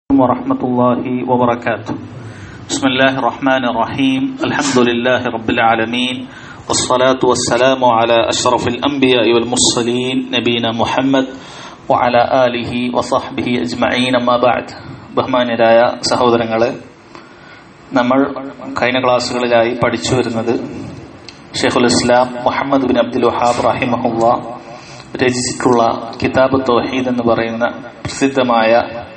ورحمة الله وبركاته بسم الله الرحمن الرحيم الحمد لله رب العالمين والصلاة والسلام على أشرف الأنبياء والمرسلين نبينا محمد وعلى آله وصحبه أجمعين أما بعد ബഹുമാന്യരായ സഹോദരങ്ങളെ നമ്മൾ കഴിഞ്ഞ ക്ലാസ്സുകളിലായി പഠിച്ചു വരുന്നത് Shaikhul Islam Muhammad bin Abdul Wahhab റഹിമഹുല്ല രചിച്ചിട്ടുള്ള കിതാബ് തൗഹീദ് എന്ന് പറയുന്ന പ്രസിദ്ധമായ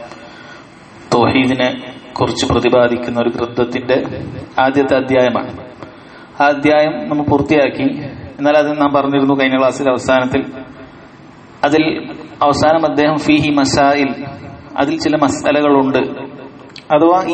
തൗഹീദിനെ കുറിച്ച് പ്രതിപാദിക്കുന്ന ഒരു ഗ്രന്ഥത്തിന്റെ ആദ്യത്തെ അധ്യായമാണ് ആ അധ്യായം നമ്മൾ പൂർത്തിയാക്കി എന്നാൽ അത് നാം പറഞ്ഞിരുന്നു കഴിഞ്ഞ ക്ലാസ്സിൽ അവസാനത്തിൽ അതിൽ അവസാനം അദ്ദേഹം ഫീഹി മസായിൽ അതിൽ ചില മസാലകളുണ്ട് അഥവാ ഈ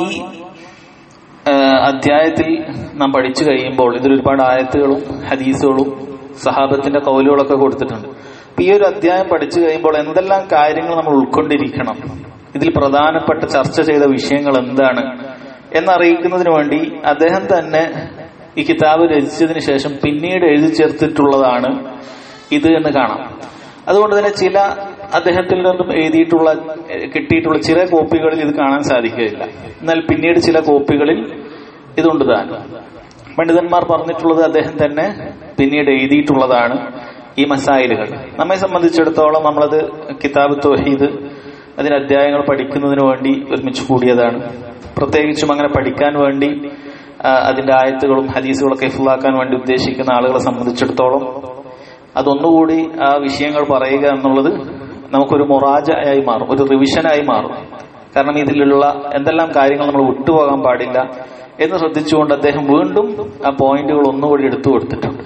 അധ്യായത്തിൽ നാം പഠിച്ചു കഴിയുമ്പോൾ ഇതിൽ ഒരുപാട് ആയത്തുകളും ഹദീസുകളും സഹാബത്തിന്റെ കൗലുകളൊക്കെ കൊടുത്തിട്ടുണ്ട് അപ്പൊ ഈ ഒരു അധ്യായം പഠിച്ചു കഴിയുമ്പോൾ എന്തെല്ലാം കാര്യങ്ങൾ നമ്മൾ ഉൾക്കൊണ്ടിരിക്കണം ഇതിൽ പ്രധാനപ്പെട്ട ചർച്ച ചെയ്ത വിഷയങ്ങൾ എന്താണ് എന്നറിയിക്കുന്നതിന് വേണ്ടി അദ്ദേഹം തന്നെ ഈ കിതാബ് രചിച്ചതിന് ശേഷം പിന്നീട് എഴുതി ചേർത്തിട്ടുള്ളതാണ് ഇത് എന്ന് കാണാം അതുകൊണ്ട് തന്നെ ചില അദ്ദേഹത്തിൽ നിന്നും എഴുതിയിട്ടുള്ള കിട്ടിയിട്ടുള്ള ചില കോപ്പികളിൽ ഇത് കാണാൻ സാധിക്കുകയില്ല എന്നാൽ പിന്നീട് ചില കോപ്പികളിൽ ഇതുണ്ട് താൻ പണ്ഡിതന്മാർ പറഞ്ഞിട്ടുള്ളത് അദ്ദേഹം തന്നെ പിന്നീട് എഴുതിയിട്ടുള്ളതാണ് ഈ മസായിലുകൾ നമ്മെ സംബന്ധിച്ചിടത്തോളം നമ്മളത് കിതാബ് തോഹീദ് അതിന്റെ അധ്യായങ്ങൾ പഠിക്കുന്നതിന് വേണ്ടി ഒരുമിച്ച് കൂടിയതാണ് പ്രത്യേകിച്ചും അങ്ങനെ പഠിക്കാൻ വേണ്ടി അതിന്റെ ആയത്തുകളും ഹദീസുകളൊക്കെ ഫുള്ളാക്കാൻ വേണ്ടി ഉദ്ദേശിക്കുന്ന ആളുകളെ സംബന്ധിച്ചിടത്തോളം അതൊന്നുകൂടി ആ വിഷയങ്ങൾ പറയുക എന്നുള്ളത് നമുക്കൊരു മൊറാജായി മാറും ഒരു റിവിഷനായി മാറും കാരണം ഇതിലുള്ള എന്തെല്ലാം കാര്യങ്ങൾ നമ്മൾ വിട്ടുപോകാൻ പാടില്ല എന്ന് ശ്രദ്ധിച്ചുകൊണ്ട് അദ്ദേഹം വീണ്ടും ആ പോയിന്റുകൾ ഒന്നുകൂടി എടുത്തു കൊടുത്തിട്ടുണ്ട്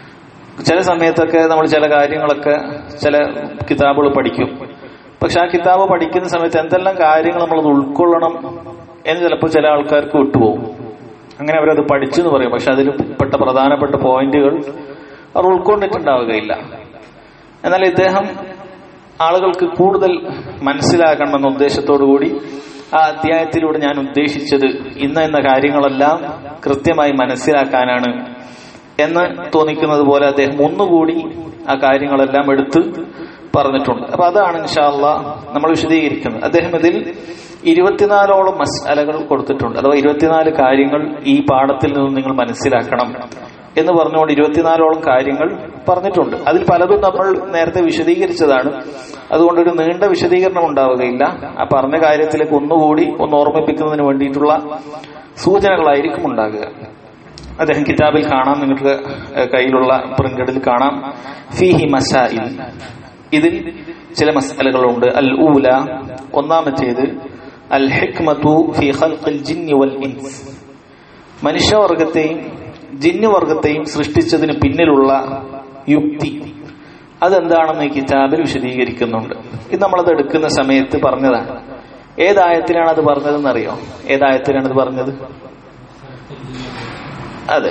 ചില സമയത്തൊക്കെ നമ്മൾ ചില കാര്യങ്ങളൊക്കെ ചില കിതാബുകൾ പഠിക്കും പക്ഷെ ആ കിതാബ് പഠിക്കുന്ന സമയത്ത് എന്തെല്ലാം കാര്യങ്ങൾ നമ്മൾ ഉൾക്കൊള്ളണം എന്ന് ചിലപ്പോൾ ചില ആൾക്കാർക്ക് വിട്ടുപോകും അങ്ങനെ അവരത് പഠിച്ചു എന്ന് പറയും പക്ഷെ അതിൽ പെട്ട പ്രധാനപ്പെട്ട പോയിന്റുകൾ അവർ ഉൾക്കൊണ്ടിട്ടുണ്ടാവുകയില്ല എന്നാൽ ഇദ്ദേഹം ആളുകൾക്ക് കൂടുതൽ മനസ്സിലാക്കണമെന്ന ഉദ്ദേശത്തോടു കൂടി ആ അധ്യായത്തിലൂടെ ഞാൻ ഉദ്ദേശിച്ചത് ഇന്ന എന്ന കാര്യങ്ങളെല്ലാം കൃത്യമായി മനസ്സിലാക്കാനാണ് എന്ന് തോന്നിക്കുന്നത് പോലെ അദ്ദേഹം ഒന്നുകൂടി ആ കാര്യങ്ങളെല്ലാം എടുത്ത് പറഞ്ഞിട്ടുണ്ട് അപ്പൊ അതാണ് ഇൻഷാല്ല നമ്മൾ വിശദീകരിക്കുന്നത് അദ്ദേഹം ഇതിൽ ഇരുപത്തിനാലോളം മസാലകൾ കൊടുത്തിട്ടുണ്ട് അഥവാ ഇരുപത്തിനാല് കാര്യങ്ങൾ ഈ പാഠത്തിൽ നിന്ന് നിങ്ങൾ മനസ്സിലാക്കണം എന്ന് പറഞ്ഞുകൊണ്ട് ഇരുപത്തിനാലോളം കാര്യങ്ങൾ പറഞ്ഞിട്ടുണ്ട് അതിൽ പലതും നമ്മൾ നേരത്തെ വിശദീകരിച്ചതാണ് അതുകൊണ്ട് ഒരു നീണ്ട വിശദീകരണം ഉണ്ടാവുകയില്ല ആ പറഞ്ഞ കാര്യത്തിലേക്ക് ഒന്നുകൂടി ഒന്ന് ഓർമ്മിപ്പിക്കുന്നതിന് വേണ്ടിയിട്ടുള്ള സൂചനകളായിരിക്കും ഉണ്ടാകുക അദ്ദേഹം കിതാബിൽ കാണാം നിങ്ങൾക്ക് കയ്യിലുള്ള പ്രിന്റഡിൽ കാണാം ഫിഹി മസായിൽ ഇതിൽ ചില മസാലകളുണ്ട് അൽ ഊല ഒന്നാമത്തേത് അൽ ഹിക്മതു ഫി ഖൽഖിൽ ജിന്നി വൽ ഇൻസ് മനുഷ്യവർഗത്തെയും ജിന്നുവർഗത്തെയും സൃഷ്ടിച്ചതിന് പിന്നിലുള്ള യുക്തി അതെന്താണെന്ന് ഈ കിതാബിൽ വിശദീകരിക്കുന്നുണ്ട് ഇത് നമ്മളത് എടുക്കുന്ന സമയത്ത് പറഞ്ഞതാണ് ഏതായത്തിലാണ് അത് പറഞ്ഞതെന്ന് അറിയോ ഏതായത്തിലാണ് ഇത് പറഞ്ഞത് അതെ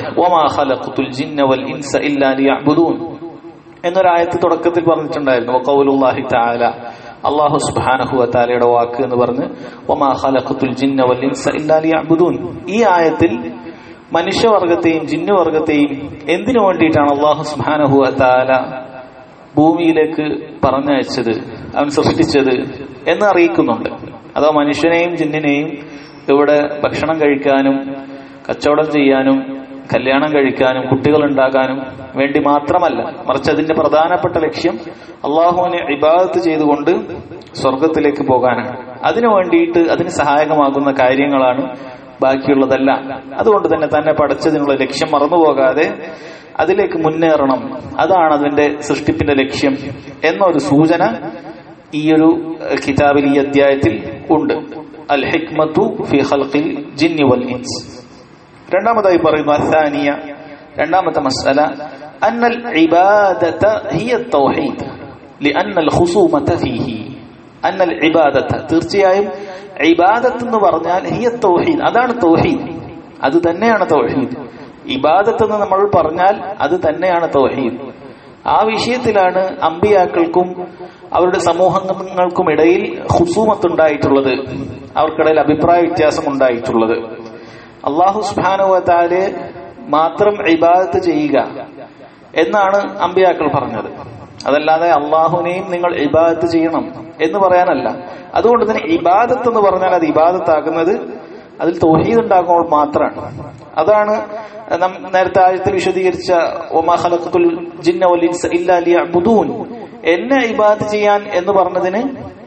എന്നൊരായത്ത് തുടക്കത്തിൽ പറഞ്ഞിട്ടുണ്ടായിരുന്നു കൗലുല്ലാഹി താല അള്ളാഹു സുബാനഹു താലയുടെ വാക്ക് എന്ന് പറഞ്ഞ് ഒമാ ഖലഖത്തുൽ ജിന്ന വൽ ഇൻസ ഇല്ലാ ലിയഅ്ബുദൂൻ ഈ ആയത്തിൽ മനുഷ്യവർഗത്തെയും ജിന്നുവർഗത്തെയും എന്തിനു വേണ്ടിയിട്ടാണ് അള്ളാഹു സുബാനഹു താല ഭൂമിയിലേക്ക് പറഞ്ഞയച്ചത് അവൻ സൃഷ്ടിച്ചത് എന്ന് അറിയിക്കുന്നുണ്ട് അതോ മനുഷ്യനെയും ജിന്നിനെയും ഇവിടെ ഭക്ഷണം കഴിക്കാനും കച്ചവടം ചെയ്യാനും കല്യാണം കഴിക്കാനും കുട്ടികൾ ഉണ്ടാകാനും വേണ്ടി മാത്രമല്ല മറിച്ച് അതിന്റെ പ്രധാനപ്പെട്ട ലക്ഷ്യം അള്ളാഹുവിനെ ഇബാദത്ത് ചെയ്തുകൊണ്ട് സ്വർഗത്തിലേക്ക് പോകാനാണ് അതിനു വേണ്ടിയിട്ട് അതിന് സഹായകമാകുന്ന കാര്യങ്ങളാണ് ബാക്കിയുള്ളതല്ല അതുകൊണ്ട് തന്നെ തന്നെ പഠിച്ചതിനുള്ള ലക്ഷ്യം മറന്നുപോകാതെ അതിലേക്ക് മുന്നേറണം അതാണ് അതിന്റെ സൃഷ്ടിപ്പിന്റെ ലക്ഷ്യം എന്നൊരു സൂചന ഈ ഒരു കിതാബിൽ ഈ അധ്യായത്തിൽ ഉണ്ട് അൽ ഹിക്മത്തു ഫി ഖൽഖിൽ ജിന്നി വൽ ഇൻസ് രണ്ടാമതായി പറയുന്നു അസാനിയ രണ്ടാമത്തെ മസല അന്നൽ ഇബാദത ഹിയ തൗഹീദ് لأن الخصومة فيه أن العبادة തീർച്ചയായും ഇബാദത്ത് എന്ന് പറഞ്ഞാൽ ഹിയ തൗഹീദ് അതാണ് തൗഹീദ് അത് തന്നെയാണ് തൗഹീദ് ഇബാദത്ത് എന്ന് നമ്മൾ പറഞ്ഞാൽ അത് തന്നെയാണ് തൗഹീദ് ആ വിഷയത്തിലാണ് അമ്പിയാക്കൾക്കും അവരുടെ സമൂഹങ്ങൾക്കും ഇടയിൽ ഹുസൂമത്തുണ്ടായിട്ടുള്ളത് അവർക്കിടയിൽ അഭിപ്രായ വ്യത്യാസം ഉണ്ടായിട്ടുള്ളത് അള്ളാഹു സുബാനുവത്താല് മാത്രം ഇബാദത്ത് ചെയ്യുക എന്നാണ് അമ്പിയാക്കൾ പറഞ്ഞത് അതല്ലാതെ അള്ളാഹുവിനെയും നിങ്ങൾ ഇബാദത്ത് ചെയ്യണം എന്ന് പറയാനല്ല അതുകൊണ്ട് തന്നെ ഇബാദത്ത് എന്ന് പറഞ്ഞാൽ അത് ഇബാദത്താക്കുന്നത് അതിൽ തൗഹീദ് ഉണ്ടാകുമ്പോൾ മാത്രമാണ് അതാണ് നാം നേരത്തെ ആഴത്തിൽ വിശദീകരിച്ച ഒമാ ഖലഖത്തുൽ ജിന്ന വൽ ഇൻസ ഇല്ലാ ലിയഅ്ബുദൂൻ എന്നെ ഇബാദത്ത് ചെയ്യാൻ എന്ന് പറഞ്ഞതിന്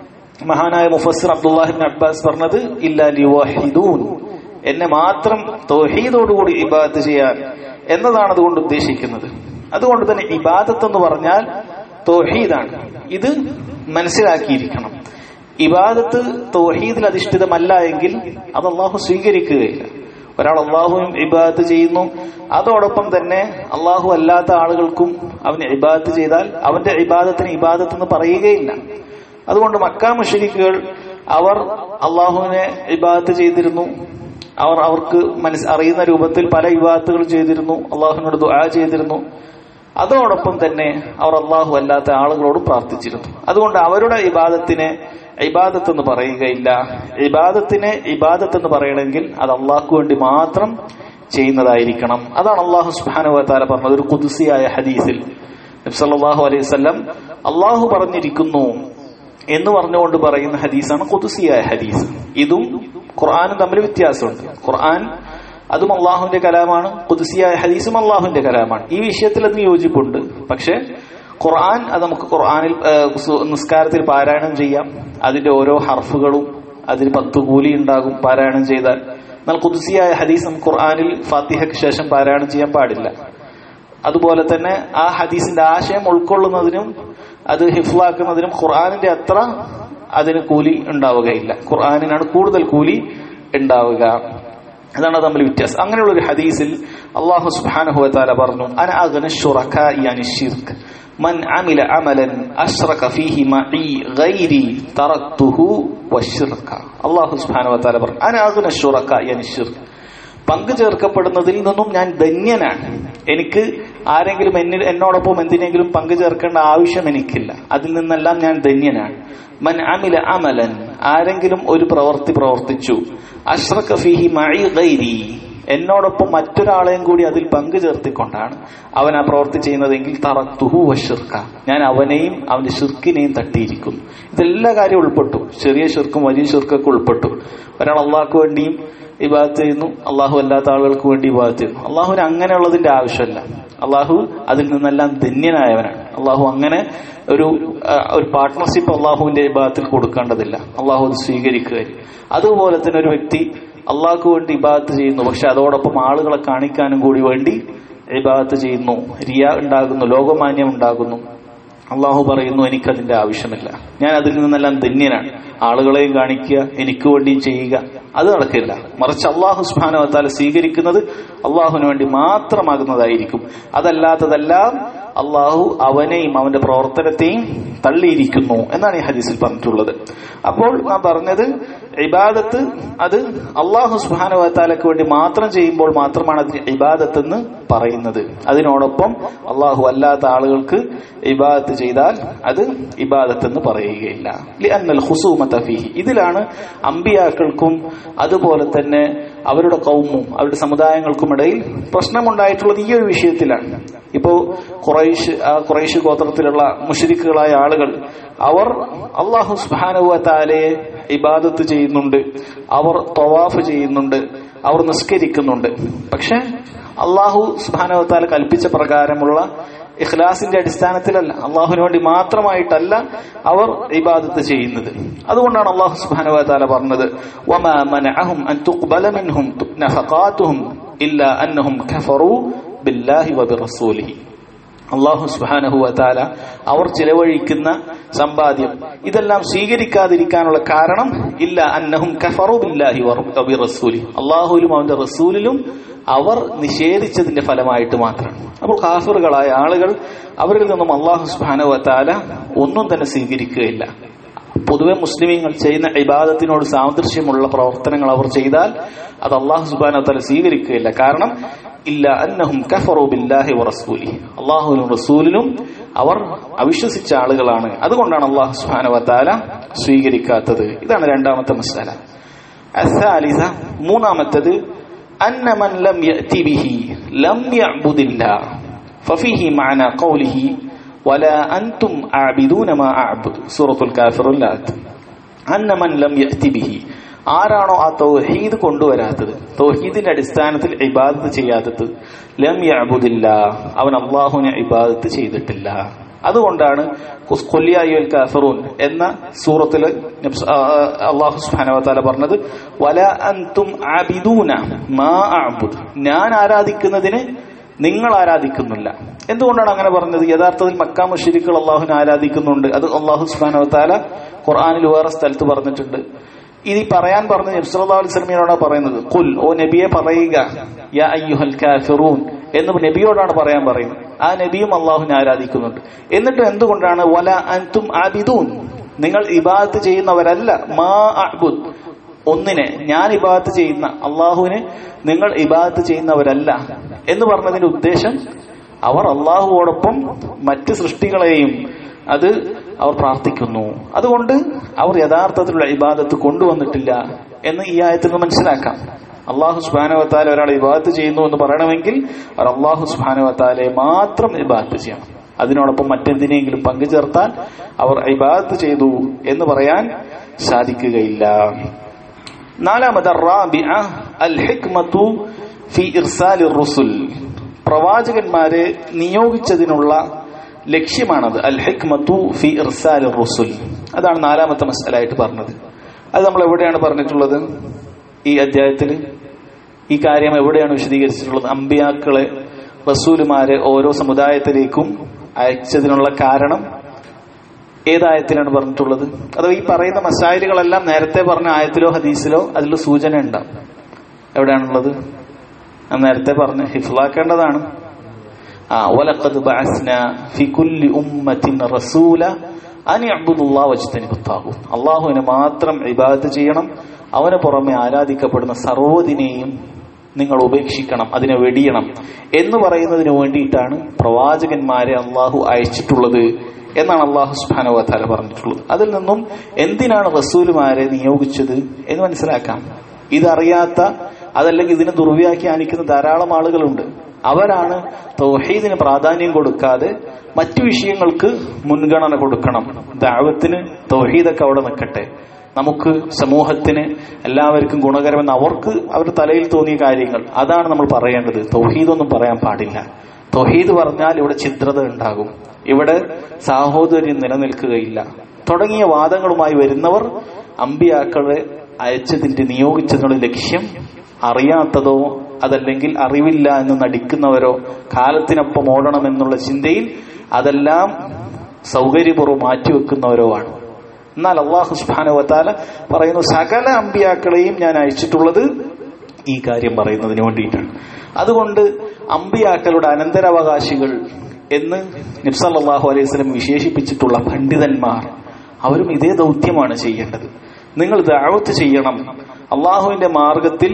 മഹാനായ മുഫസ്സിർ അബ്ദുല്ലാഹിബിൻ അബ്ബാസ് പറഞ്ഞത് ഇല്ലാ ലിവാഹിദൂൻ എന്നെ മാത്രം തൗഹീദോടുകൂടി ഇബാദത്ത് ചെയ്യാൻ എന്നതാണ് അതുകൊണ്ട് ഉദ്ദേശിക്കുന്നത് അതുകൊണ്ട് തന്നെ ഇബാദത്ത് എന്ന് പറഞ്ഞാൽ തൗഹീദാണ് ഇത് മനസ്സിലാക്കിയിരിക്കണം ഇബാദത്ത് തൗഹീദിൽ അധിഷ്ഠിതമല്ല എങ്കിൽ അത് അള്ളാഹു സ്വീകരിക്കുകയില്ല ഒരാൾ അള്ളാഹുവും ഇബാദത്ത് ചെയ്യുന്നു അതോടൊപ്പം തന്നെ അള്ളാഹു അല്ലാത്ത ആളുകൾക്കും അവന് ഇബാദത്ത് ചെയ്താൽ അവന്റെ ഇബാദത്തിന് ഇബാദത്ത് എന്ന് പറയുകയില്ല അതുകൊണ്ട് മക്ക മുഷരിക്കുകൾ അവർ അള്ളാഹുവിനെ ഇബാദത്ത് ചെയ്തിരുന്നു അവർ അവർക്ക് മനസ് അറിയുന്ന രൂപത്തിൽ പല ഇബാദത്തുകൾ ചെയ്തിരുന്നു അള്ളാഹുവിനോട് ദുആ ചെയ്തിരുന്നു അതോടൊപ്പം തന്നെ അവർ അള്ളാഹു അല്ലാത്ത ആളുകളോട് പ്രാർത്ഥിച്ചിരുന്നു അതുകൊണ്ട് അവരുടെ ഇബാദത്തിനെ ഇബാദത്ത് എന്ന് പറയുകയില്ല ഇബാദത്തിനെ ഇബാദത്ത് എന്ന് പറയണമെങ്കിൽ അത് അള്ളാഹ്ക്ക് വേണ്ടി മാത്രം ചെയ്യുന്നതായിരിക്കണം അതാണ് അള്ളാഹു സുബാനുവത്താല പറഞ്ഞത് ഒരു കുതിസിയായ ഹദീസിൽ നബ്സല്ലാഹു അലൈഹി വസല്ലം അള്ളാഹു പറഞ്ഞിരിക്കുന്നു എന്ന് പറഞ്ഞുകൊണ്ട് പറയുന്ന ഹദീസാണ് കുതിസിയായ ഹദീസ് ഇതും ഖുർആാനും തമ്മിൽ വ്യത്യാസമുണ്ട് ഖുർആൻ അതും അള്ളാഹുവിന്റെ കലാമാണ് കുതിസിയായ ഹദീസും അള്ളാഹുവിന്റെ കലാമാണ് ഈ വിഷയത്തിൽ അതിന് യോജിപ്പുണ്ട് പക്ഷെ ഖുർആൻ അത് നമുക്ക് ഖുർആനിൽ നിസ്കാരത്തിൽ പാരായണം ചെയ്യാം അതിന്റെ ഓരോ ഹർഫുകളും അതിന് പത്ത് കൂലി ഉണ്ടാകും പാരായണം ചെയ്താൽ എന്നാൽ കുതിസിയായ ഹദീസ് നമുക്ക് ഖുർആനിൽ ഫാത്തിഹയ്ക്ക് ശേഷം പാരായണം ചെയ്യാൻ പാടില്ല അതുപോലെ തന്നെ ആ ഹദീസിന്റെ ആശയം ഉൾക്കൊള്ളുന്നതിനും അത് ഹിഫ്ലാക്കുന്നതിനും ഖുർആാനിന്റെ അത്ര അതിന് കൂലി ഉണ്ടാവുകയില്ല ഖുർആാനിനാണ് കൂടുതൽ കൂലി ഉണ്ടാവുക അതാണ് തമ്മിൽ വ്യത്യാസം അങ്ങനെയുള്ള ഒരു ഹദീസിൽ അള്ളാഹു സുബ്ഹാനഹു വതആല പറഞ്ഞു അന അഗ്ന ശുറകാഇ അനി ശിർക്ക് മൻ അമില അമലൻ അശ്റക ഫീഹി മഈ ഗൈരി തറക്തുഹു വശിർക അള്ളാഹു സുബ്ഹാനഹു വതആല പറഞ്ഞു അന അഗ്ന ശുറകാഇ അനി ശിർക്ക് പങ്കു ചേർക്കപ്പെടുന്നതിൽ നിന്നും ഞാൻ ധന്യനാണ് എനിക്ക് ആരെങ്കിലും എന്നിൽ എന്നോടൊപ്പം എന്തിനെങ്കിലും പങ്കു ചേർക്കേണ്ട ആവശ്യം എനിക്കില്ല അതിൽ നിന്നെല്ലാം ഞാൻ ധന്യനാണ് മൻ അമില അമലൻ ആരെങ്കിലും ഒരു പ്രവൃത്തി പ്രവർത്തിച്ചു അഷ്റഖ ഫിഹി മഴി ഗൈരി എന്നോടൊപ്പം മറ്റൊരാളെയും കൂടി അതിൽ പങ്കു ചേർത്തിക്കൊണ്ടാണ് അവൻ ആ പ്രവൃത്തി ചെയ്യുന്നതെങ്കിൽ തറത്തുഹു വഷിർക്ക ഞാൻ അവനെയും അവന്റെ ഷിർക്കിനെയും തട്ടിയിരിക്കുന്നു ഇതെല്ലാ കാര്യവും ഉൾപ്പെട്ടു ചെറിയ ഷിർക്കും വലിയ ഷിർക്കൊക്കെ ഉൾപ്പെട്ടു ഒരാൾ അള്ളാഹ്ക്ക് വേണ്ടിയും ഇബാദത്ത് ചെയ്യുന്നു അള്ളാഹു അല്ലാത്ത ആളുകൾക്ക് വേണ്ടി ഇബാദത്ത് ചെയ്യുന്നു അള്ളാഹുവിന് അങ്ങനെയുള്ളതിന്റെ ആവശ്യമല്ല അള്ളാഹു അതിൽ നിന്നെല്ലാം ധന്യനായവനാണ് അള്ളാഹു അങ്ങനെ ഒരു ഒരു പാർട്ട്ണർഷിപ്പ് അള്ളാഹുവിന്റെ ഇബാദത്തിൽ കൊടുക്കേണ്ടതില്ല അള്ളാഹു അത് സ്വീകരിക്കുക അതുപോലെ തന്നെ ഒരു വ്യക്തി അള്ളാഹ്ക്ക് വേണ്ടി ഇബാദത്ത് ചെയ്യുന്നു പക്ഷെ അതോടൊപ്പം ആളുകളെ കാണിക്കാനും കൂടി വേണ്ടി ഇബാദത്ത് ചെയ്യുന്നു റിയ ഉണ്ടാകുന്നു ലോകമാന്യം ഉണ്ടാകുന്നു അള്ളാഹു പറയുന്നു എനിക്കതിന്റെ ആവശ്യമില്ല ഞാൻ അതിൽ നിന്നെല്ലാം ധന്യനാണ് ആളുകളെയും കാണിക്കുക എനിക്ക് വേണ്ടിയും ചെയ്യുക അത് നടക്കില്ല മറിച്ച് അള്ളാഹു സുബാനവത്താൽ സ്വീകരിക്കുന്നത് അള്ളാഹുവിന് വേണ്ടി മാത്രമാകുന്നതായിരിക്കും അതല്ലാത്തതെല്ലാം അള്ളാഹു അവനെയും അവന്റെ പ്രവർത്തനത്തെയും തള്ളിയിരിക്കുന്നു എന്നാണ് ഈ ഹദീസിൽ പറഞ്ഞിട്ടുള്ളത് അപ്പോൾ നാം പറഞ്ഞത് ഇബാദത്ത് അത് അള്ളാഹു സുബാനുവത്താലക്ക് വേണ്ടി മാത്രം ചെയ്യുമ്പോൾ മാത്രമാണ് അതിന് ഇബാദത്ത് എന്ന് പറയുന്നത് അതിനോടൊപ്പം അള്ളാഹു അല്ലാത്ത ആളുകൾക്ക് ഇബാദത്ത് ചെയ്താൽ അത് ഇബാദത്ത് എന്ന് പറയുകയില്ല ലിഅന്നൽ ഖുസൂമത ഫീഹി ഇതിലാണ് അമ്പിയാക്കൾക്കും അതുപോലെ തന്നെ അവരുടെ കൗമും അവരുടെ സമുദായങ്ങൾക്കുമിടയിൽ പ്രശ്നമുണ്ടായിട്ടുള്ളത് ഈ ഒരു വിഷയത്തിലാണ് ഇപ്പോ ഖുറൈഷ് ആ ഖുറൈഷ് ഗോത്രത്തിലുള്ള മുഷരിക്കുകളായ ആളുകൾ അവർ അള്ളാഹു സുബാനുവ താലയെ ഇബാദത്ത് ചെയ്യുന്നുണ്ട് അവർ തവാഫ് ചെയ്യുന്നുണ്ട് അവർ നിസ്കരിക്കുന്നുണ്ട് പക്ഷെ അള്ളാഹു സുബാനുവ താല കൽപ്പിച്ച പ്രകാരമുള്ള ഇഖ്ലാസിന്റെ അടിസ്ഥാനത്തിലല്ല അള്ളാഹുവിന് വേണ്ടി മാത്രമായിട്ടല്ല അവർ ഇബാദത്ത് ചെയ്യുന്നത് അതുകൊണ്ടാണ് അള്ളാഹു സുബാനുവ താല പറഞ്ഞത് വമാ മനഅഹും അൻ തുഖ്ബല മിൻഹും നഫഖാതുഹും ഇല്ലാ അന്നഹും കഫറൂ ബില്ലാഹി വബിറസൂലിഹി അള്ളാഹു സുബാനഹു താല അവർ ചിലവഴിക്കുന്ന സമ്പാദ്യം ഇതെല്ലാം സ്വീകരിക്കാതിരിക്കാനുള്ള കാരണം ഇല്ല അന്നഹും കഫറു ബില്ലാഹി വബി റസൂലി അള്ളാഹുലും അവന്റെ റസൂലിലും അവർ നിഷേധിച്ചതിന്റെ ഫലമായിട്ട് മാത്രമാണ് അപ്പോൾ കാഫറുകളായ ആളുകൾ അവരിൽ നിന്നും അള്ളാഹു സുബാനഹു താല ഒന്നും തന്നെ സ്വീകരിക്കുകയില്ല പൊതുവെ മുസ്ലിമീങ്ങൾ ചെയ്യുന്ന ഇബാദത്തിനോട് സാദൃശ്യമുള്ള പ്രവർത്തനങ്ങൾ അവർ ചെയ്താൽ അത് അള്ളാഹു സുബാന തല സ്വീകരിക്കുകയില്ല കാരണം ഇല്ല അന്നഹും കഫറു ബില്ലാഹി വറസൂലി അള്ളാഹുവിനും റസൂലിനും അവർ അവിശ്വസിച്ച ആളുകളാണ് അതുകൊണ്ടാണ് അള്ളാഹു സുബാന വത്താല സ്വീകരിക്കാത്തത് ഇതാണ് രണ്ടാമത്തെ മസാല അസാലിസ മൂന്നാമത്തത് അന്ന മൻ ലം യഅതി ബിഹി ലം യഅബുദില്ല ഫഫീഹി മഅന ഖൗലിഹി വല അൻതും ആബിദൂന മാ അഅബുദു സൂറത്തുൽ കാഫിറുല്ലാത്ത് അന്ന മൻ ലം യഅതി ബിഹി ആരാണോ ആ തൗഹീദ് കൊണ്ടുവരാത്തത് തൗഹീദിന്റെ അടിസ്ഥാനത്തിൽ ഇബാദത്ത് ചെയ്യാത്തത് ലം യഅബുദില്ല അവൻ അള്ളാഹുവിനെ ഇബാദത്ത് ചെയ്തിട്ടില്ല അതുകൊണ്ടാണ് ഖുല്യായുൽ കാഫിറൂൻ എന്ന സൂറത്തിൽ അള്ളാഹു സുബ്ഹാനഹു വതആല പറഞ്ഞത് വല അൻതും ആബിദൂന മാ അഅബുദ് ഞാൻ ആരാധിക്കുന്നതിന് നിങ്ങൾ ആരാധിക്കുന്നില്ല എന്തുകൊണ്ടാണ് അങ്ങനെ പറഞ്ഞത് യഥാർത്ഥത്തിൽ മക്കാ മുഷരിക്കുകൾ അള്ളാഹുവിനെ ആരാധിക്കുന്നുണ്ട് അത് അള്ളാഹു സുബ്ഹാനഹു വതആല ഖുർആനിൽ വേറെ സ്ഥലത്ത് പറഞ്ഞിട്ടുണ്ട് ഇത് പറയാൻ പറഞ്ഞ നബി സല്ലല്ലാഹു അലൈഹി വസല്ലമയോടാണ് പറയുന്നത് ഖുൽ ഓ നബിയെ പറയുക യാ അയ്യുഹൽ കാഫിറൂൻ എന്ന് നബിയോടാണ് പറയാൻ പറയുന്നത് ആ നബിയും അള്ളാഹുവിനെ ആരാധിക്കുന്നുണ്ട് എന്നിട്ട് എന്തുകൊണ്ടാണ് വല അൻതും ആബിദൂൻ നിങ്ങൾ ഇബാദത്ത് ചെയ്യുന്നവരല്ല മാ അഅ്ബുദ് ഒന്നിനെ ഞാൻ ഇബാദത്ത് ചെയ്യുന്ന അള്ളാഹുവിന് നിങ്ങൾ ഇബാദത്ത് ചെയ്യുന്നവരല്ല എന്ന് പറഞ്ഞതിന്റെ ഉദ്ദേശം അവർ അള്ളാഹുവോടൊപ്പം മറ്റ് സൃഷ്ടികളെയും അത് അവർ പ്രാർത്ഥിക്കുന്നു അതുകൊണ്ട് അവർ യഥാർത്ഥത്തിലുള്ള ഇബാദത്ത് കൊണ്ടുവന്നിട്ടില്ല എന്ന് ഈ ആയത്തിൽ നിന്ന് മനസ്സിലാക്കാം അള്ളാഹു സുബാനുവത്താല ഒരാൾ ഇബാദത്ത് ചെയ്യുന്നു എന്ന് പറയണമെങ്കിൽ അവർ അള്ളാഹു സുബാനുവത്താലെ മാത്രം ഇബാദത്ത് ചെയ്യണം അതിനോടൊപ്പം മറ്റെന്തിനെങ്കിലും പങ്കു ചേർത്താൽ അവർ ഇബാദത്ത് ചെയ്തു എന്ന് പറയാൻ സാധിക്കുകയില്ല നാലാമത് അൽ ഹിക്മത്തു ഫി ഇർസാലി റുസുൽ പ്രവാചകന്മാരെ നിയോഗിച്ചതിനുള്ള ലക്ഷ്യമാണത് അൽ ഹിക്മത്തു ഫി ഇർസാൽ റുസുൽ അതാണ് നാലാമത്തെ മസലായിട്ട് പറഞ്ഞത് അത് നമ്മൾ എവിടെയാണ് പറഞ്ഞിട്ടുള്ളത് ഈ അധ്യായത്തിൽ ഈ കാര്യം എവിടെയാണ് വിശദീകരിച്ചിട്ടുള്ളത് അമ്പിയാക്കളെ റസൂലുമാരെ ഓരോ സമുദായത്തിലേക്കും അയച്ചതിനുള്ള കാരണം ഏതായത്തിലാണ് പറഞ്ഞിട്ടുള്ളത് അഥവാ ഈ പറയുന്ന മസായലുകളെല്ലാം നേരത്തെ പറഞ്ഞ ആയത്തിലോ ഹദീസിലോ അതിൽ സൂചന ഉണ്ടാവും എവിടെയാണുള്ളത് നേരത്തെ പറഞ്ഞ് ഹിഫ്ലാക്കേണ്ടതാണ് ആ വലഖദ് ബഅസ്ന ഫി കുല്ലി ഉമ്മത്തിൻ റസൂല അൻ യഅ്ബുദുല്ലാഹ വജ്തനിബു അള്ളാഹുവിനെ മാത്രം ഇബാദത്ത് ചെയ്യണം അവന് പുറമെ ആരാധിക്കപ്പെടുന്ന സർവ്വതിനെയും നിങ്ങൾ ഉപേക്ഷിക്കണം അതിനെ വെടിയണം എന്ന് പറയുന്നതിന് വേണ്ടിയിട്ടാണ് പ്രവാചകന്മാരെ അള്ളാഹു അയച്ചിട്ടുള്ളത് എന്നാണ് അള്ളാഹു സുബാനോ താല പറഞ്ഞിട്ടുള്ളത് അതിൽ നിന്നും എന്തിനാണ് റസൂലുമാരെ നിയോഗിച്ചത് എന്ന് മനസ്സിലാക്കാം ഇതറിയാത്ത അതല്ലെങ്കിൽ ഇതിനെ ദുർവ്യാഖ്യാനിക്കുന്ന ധാരാളം ആളുകളുണ്ട് അവരാണ് തൗഹീദിന് പ്രാധാന്യം കൊടുക്കാതെ മറ്റു വിഷയങ്ങൾക്ക് മുൻഗണന കൊടുക്കണം ദാവത്തിന് തൗഹീദൊക്കെ അവിടെ നിൽക്കട്ടെ നമുക്ക് സമൂഹത്തിന് എല്ലാവർക്കും ഗുണകരമെന്ന് അവർക്ക് അവരുടെ തലയിൽ തോന്നിയ കാര്യങ്ങൾ അതാണ് നമ്മൾ പറയേണ്ടത് തൗഹീദൊന്നും പറയാൻ പാടില്ല തൗഹീദ് പറഞ്ഞാൽ ഇവിടെ ചിത്രത ഉണ്ടാകും ഇവിടെ സാഹോദര്യം നിലനിൽക്കുകയില്ല തുടങ്ങിയ വാദങ്ങളുമായി വരുന്നവർ അമ്പിയാക്കളെ അയച്ചതിന്റെ നിയോഗിച്ചതിനുള്ള ലക്ഷ്യം അറിയാത്തതോ അതല്ലെങ്കിൽ അറിവില്ല എന്ന് നടിക്കുന്നവരോ കാലത്തിനൊപ്പം ഓടണമെന്നുള്ള ചിന്തയിൽ അതെല്ലാം സൗകര്യപൂർവ്വം മാറ്റിവെക്കുന്നവരോ ആണ് എന്നാൽ അള്ളാഹു സുബാനുവത്താല പറയുന്നു സകല അമ്പിയാക്കളെയും ഞാൻ അയച്ചിട്ടുള്ളത് ഈ കാര്യം പറയുന്നതിന് വേണ്ടിയിട്ടാണ് അതുകൊണ്ട് അമ്പിയാക്കളുടെ അനന്തരാവകാശികൾ എന്ന് നിഫ്സല്ലാഹു അലൈഹി സ്വലം വിശേഷിപ്പിച്ചിട്ടുള്ള പണ്ഡിതന്മാർ അവരും ഇതേ ദൗത്യമാണ് ചെയ്യേണ്ടത് നിങ്ങൾ ദാവത്ത് ചെയ്യണം അള്ളാഹുവിന്റെ മാർഗത്തിൽ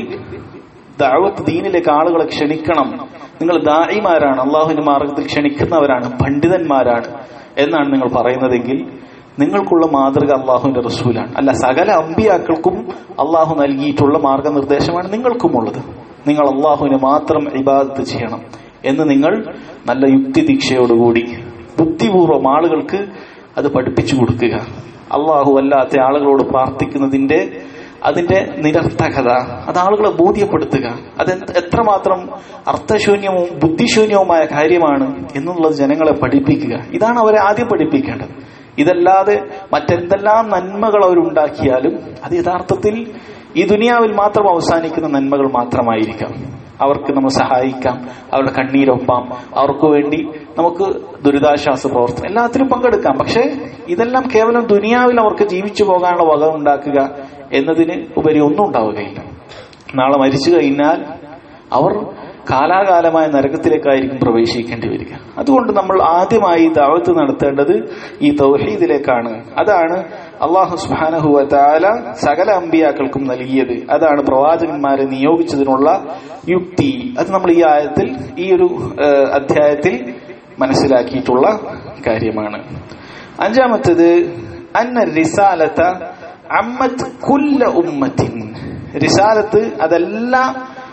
ദാവത്ത് ദീനിലേക്ക് ആളുകളെ ക്ഷണിക്കണം നിങ്ങൾ ദായിമാരാണ് അള്ളാഹുവിന്റെ മാർഗത്തിൽ ക്ഷണിക്കുന്നവരാണ് പണ്ഡിതന്മാരാണ് എന്നാണ് നിങ്ങൾ പറയുന്നതെങ്കിൽ നിങ്ങൾക്കുള്ള മാതൃക അള്ളാഹുവിന്റെ റസൂലാണ് അല്ല സകല അമ്പിയാക്കൾക്കും അള്ളാഹു നൽകിയിട്ടുള്ള മാർഗനിർദ്ദേശമാണ് നിങ്ങൾക്കുമുള്ളത് നിങ്ങൾ അള്ളാഹുവിനെ മാത്രം ഇബാദത്ത് ചെയ്യണം എന്ന് നിങ്ങൾ നല്ല യുക്തിദീക്ഷയോടുകൂടി ബുദ്ധിപൂർവ്വം ആളുകൾക്ക് അത് പഠിപ്പിച്ചു കൊടുക്കുക അള്ളാഹു അല്ലാത്ത ആളുകളോട് പ്രാർത്ഥിക്കുന്നതിന്റെ അതിന്റെ നിരർത്ഥകത അത് ആളുകളെ ബോധ്യപ്പെടുത്തുക അത് എത്രമാത്രം അർത്ഥശൂന്യവും ബുദ്ധിശൂന്യവുമായ കാര്യമാണ് എന്നുള്ളത് ജനങ്ങളെ പഠിപ്പിക്കുക ഇതാണ് അവരെ ആദ്യം പഠിപ്പിക്കേണ്ടത് ഇതല്ലാതെ മറ്റെന്തെല്ലാം നന്മകൾ അവരുണ്ടാക്കിയാലും അത് യഥാർത്ഥത്തിൽ ഈ ദുനിയാവിൽ മാത്രം അവസാനിക്കുന്ന നന്മകൾ മാത്രമായിരിക്കാം അവർക്ക് നമ്മൾ സഹായിക്കാം അവരുടെ കണ്ണീരൊപ്പാം അവർക്ക് വേണ്ടി നമുക്ക് ദുരിതാശ്വാസ പ്രവർത്തനം എല്ലാത്തിലും പങ്കെടുക്കാം പക്ഷെ ഇതെല്ലാം കേവലം ദുനിയാവിൽ അവർക്ക് ജീവിച്ചു പോകാനുള്ള വക ഉണ്ടാക്കുക എന്നതിന് ഉപരി ഒന്നും ഉണ്ടാവുകയില്ല നാളെ മരിച്ചു കഴിഞ്ഞാൽ അവർ കാലാകാലമായ നരകത്തിലേക്കായിരിക്കും പ്രവേശിക്കേണ്ടി വരിക അതുകൊണ്ട് നമ്മൾ ആദ്യമായി ദാവത്ത് നടത്തേണ്ടത് ഈ തൗഹീദിലേക്കാണ് അതാണ് അള്ളാഹു സുബാനഹുവ താല സകല അമ്പിയാക്കൾക്കും നൽകിയത് അതാണ് പ്രവാചകന്മാരെ നിയോഗിച്ചതിനുള്ള യുക്തി അത് നമ്മൾ ഈ ആയത്തിൽ ഈ ഒരു അധ്യായത്തിൽ മനസ്സിലാക്കിയിട്ടുള്ള കാര്യമാണ് അഞ്ചാമത്തത് അന്ന റിസാലത്ത അമ്മത്ത് കുല്ല ഉമ്മത്തിൻ റിസാലത്ത് അതെല്ലാ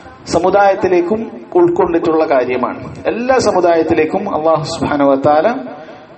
സമുദായത്തിലേക്കും ഉൾക്കൊണ്ടിട്ടുള്ള കാര്യമാണ് എല്ലാ സമുദായത്തിലേക്കും അള്ളാഹു സുബാനുവത്താല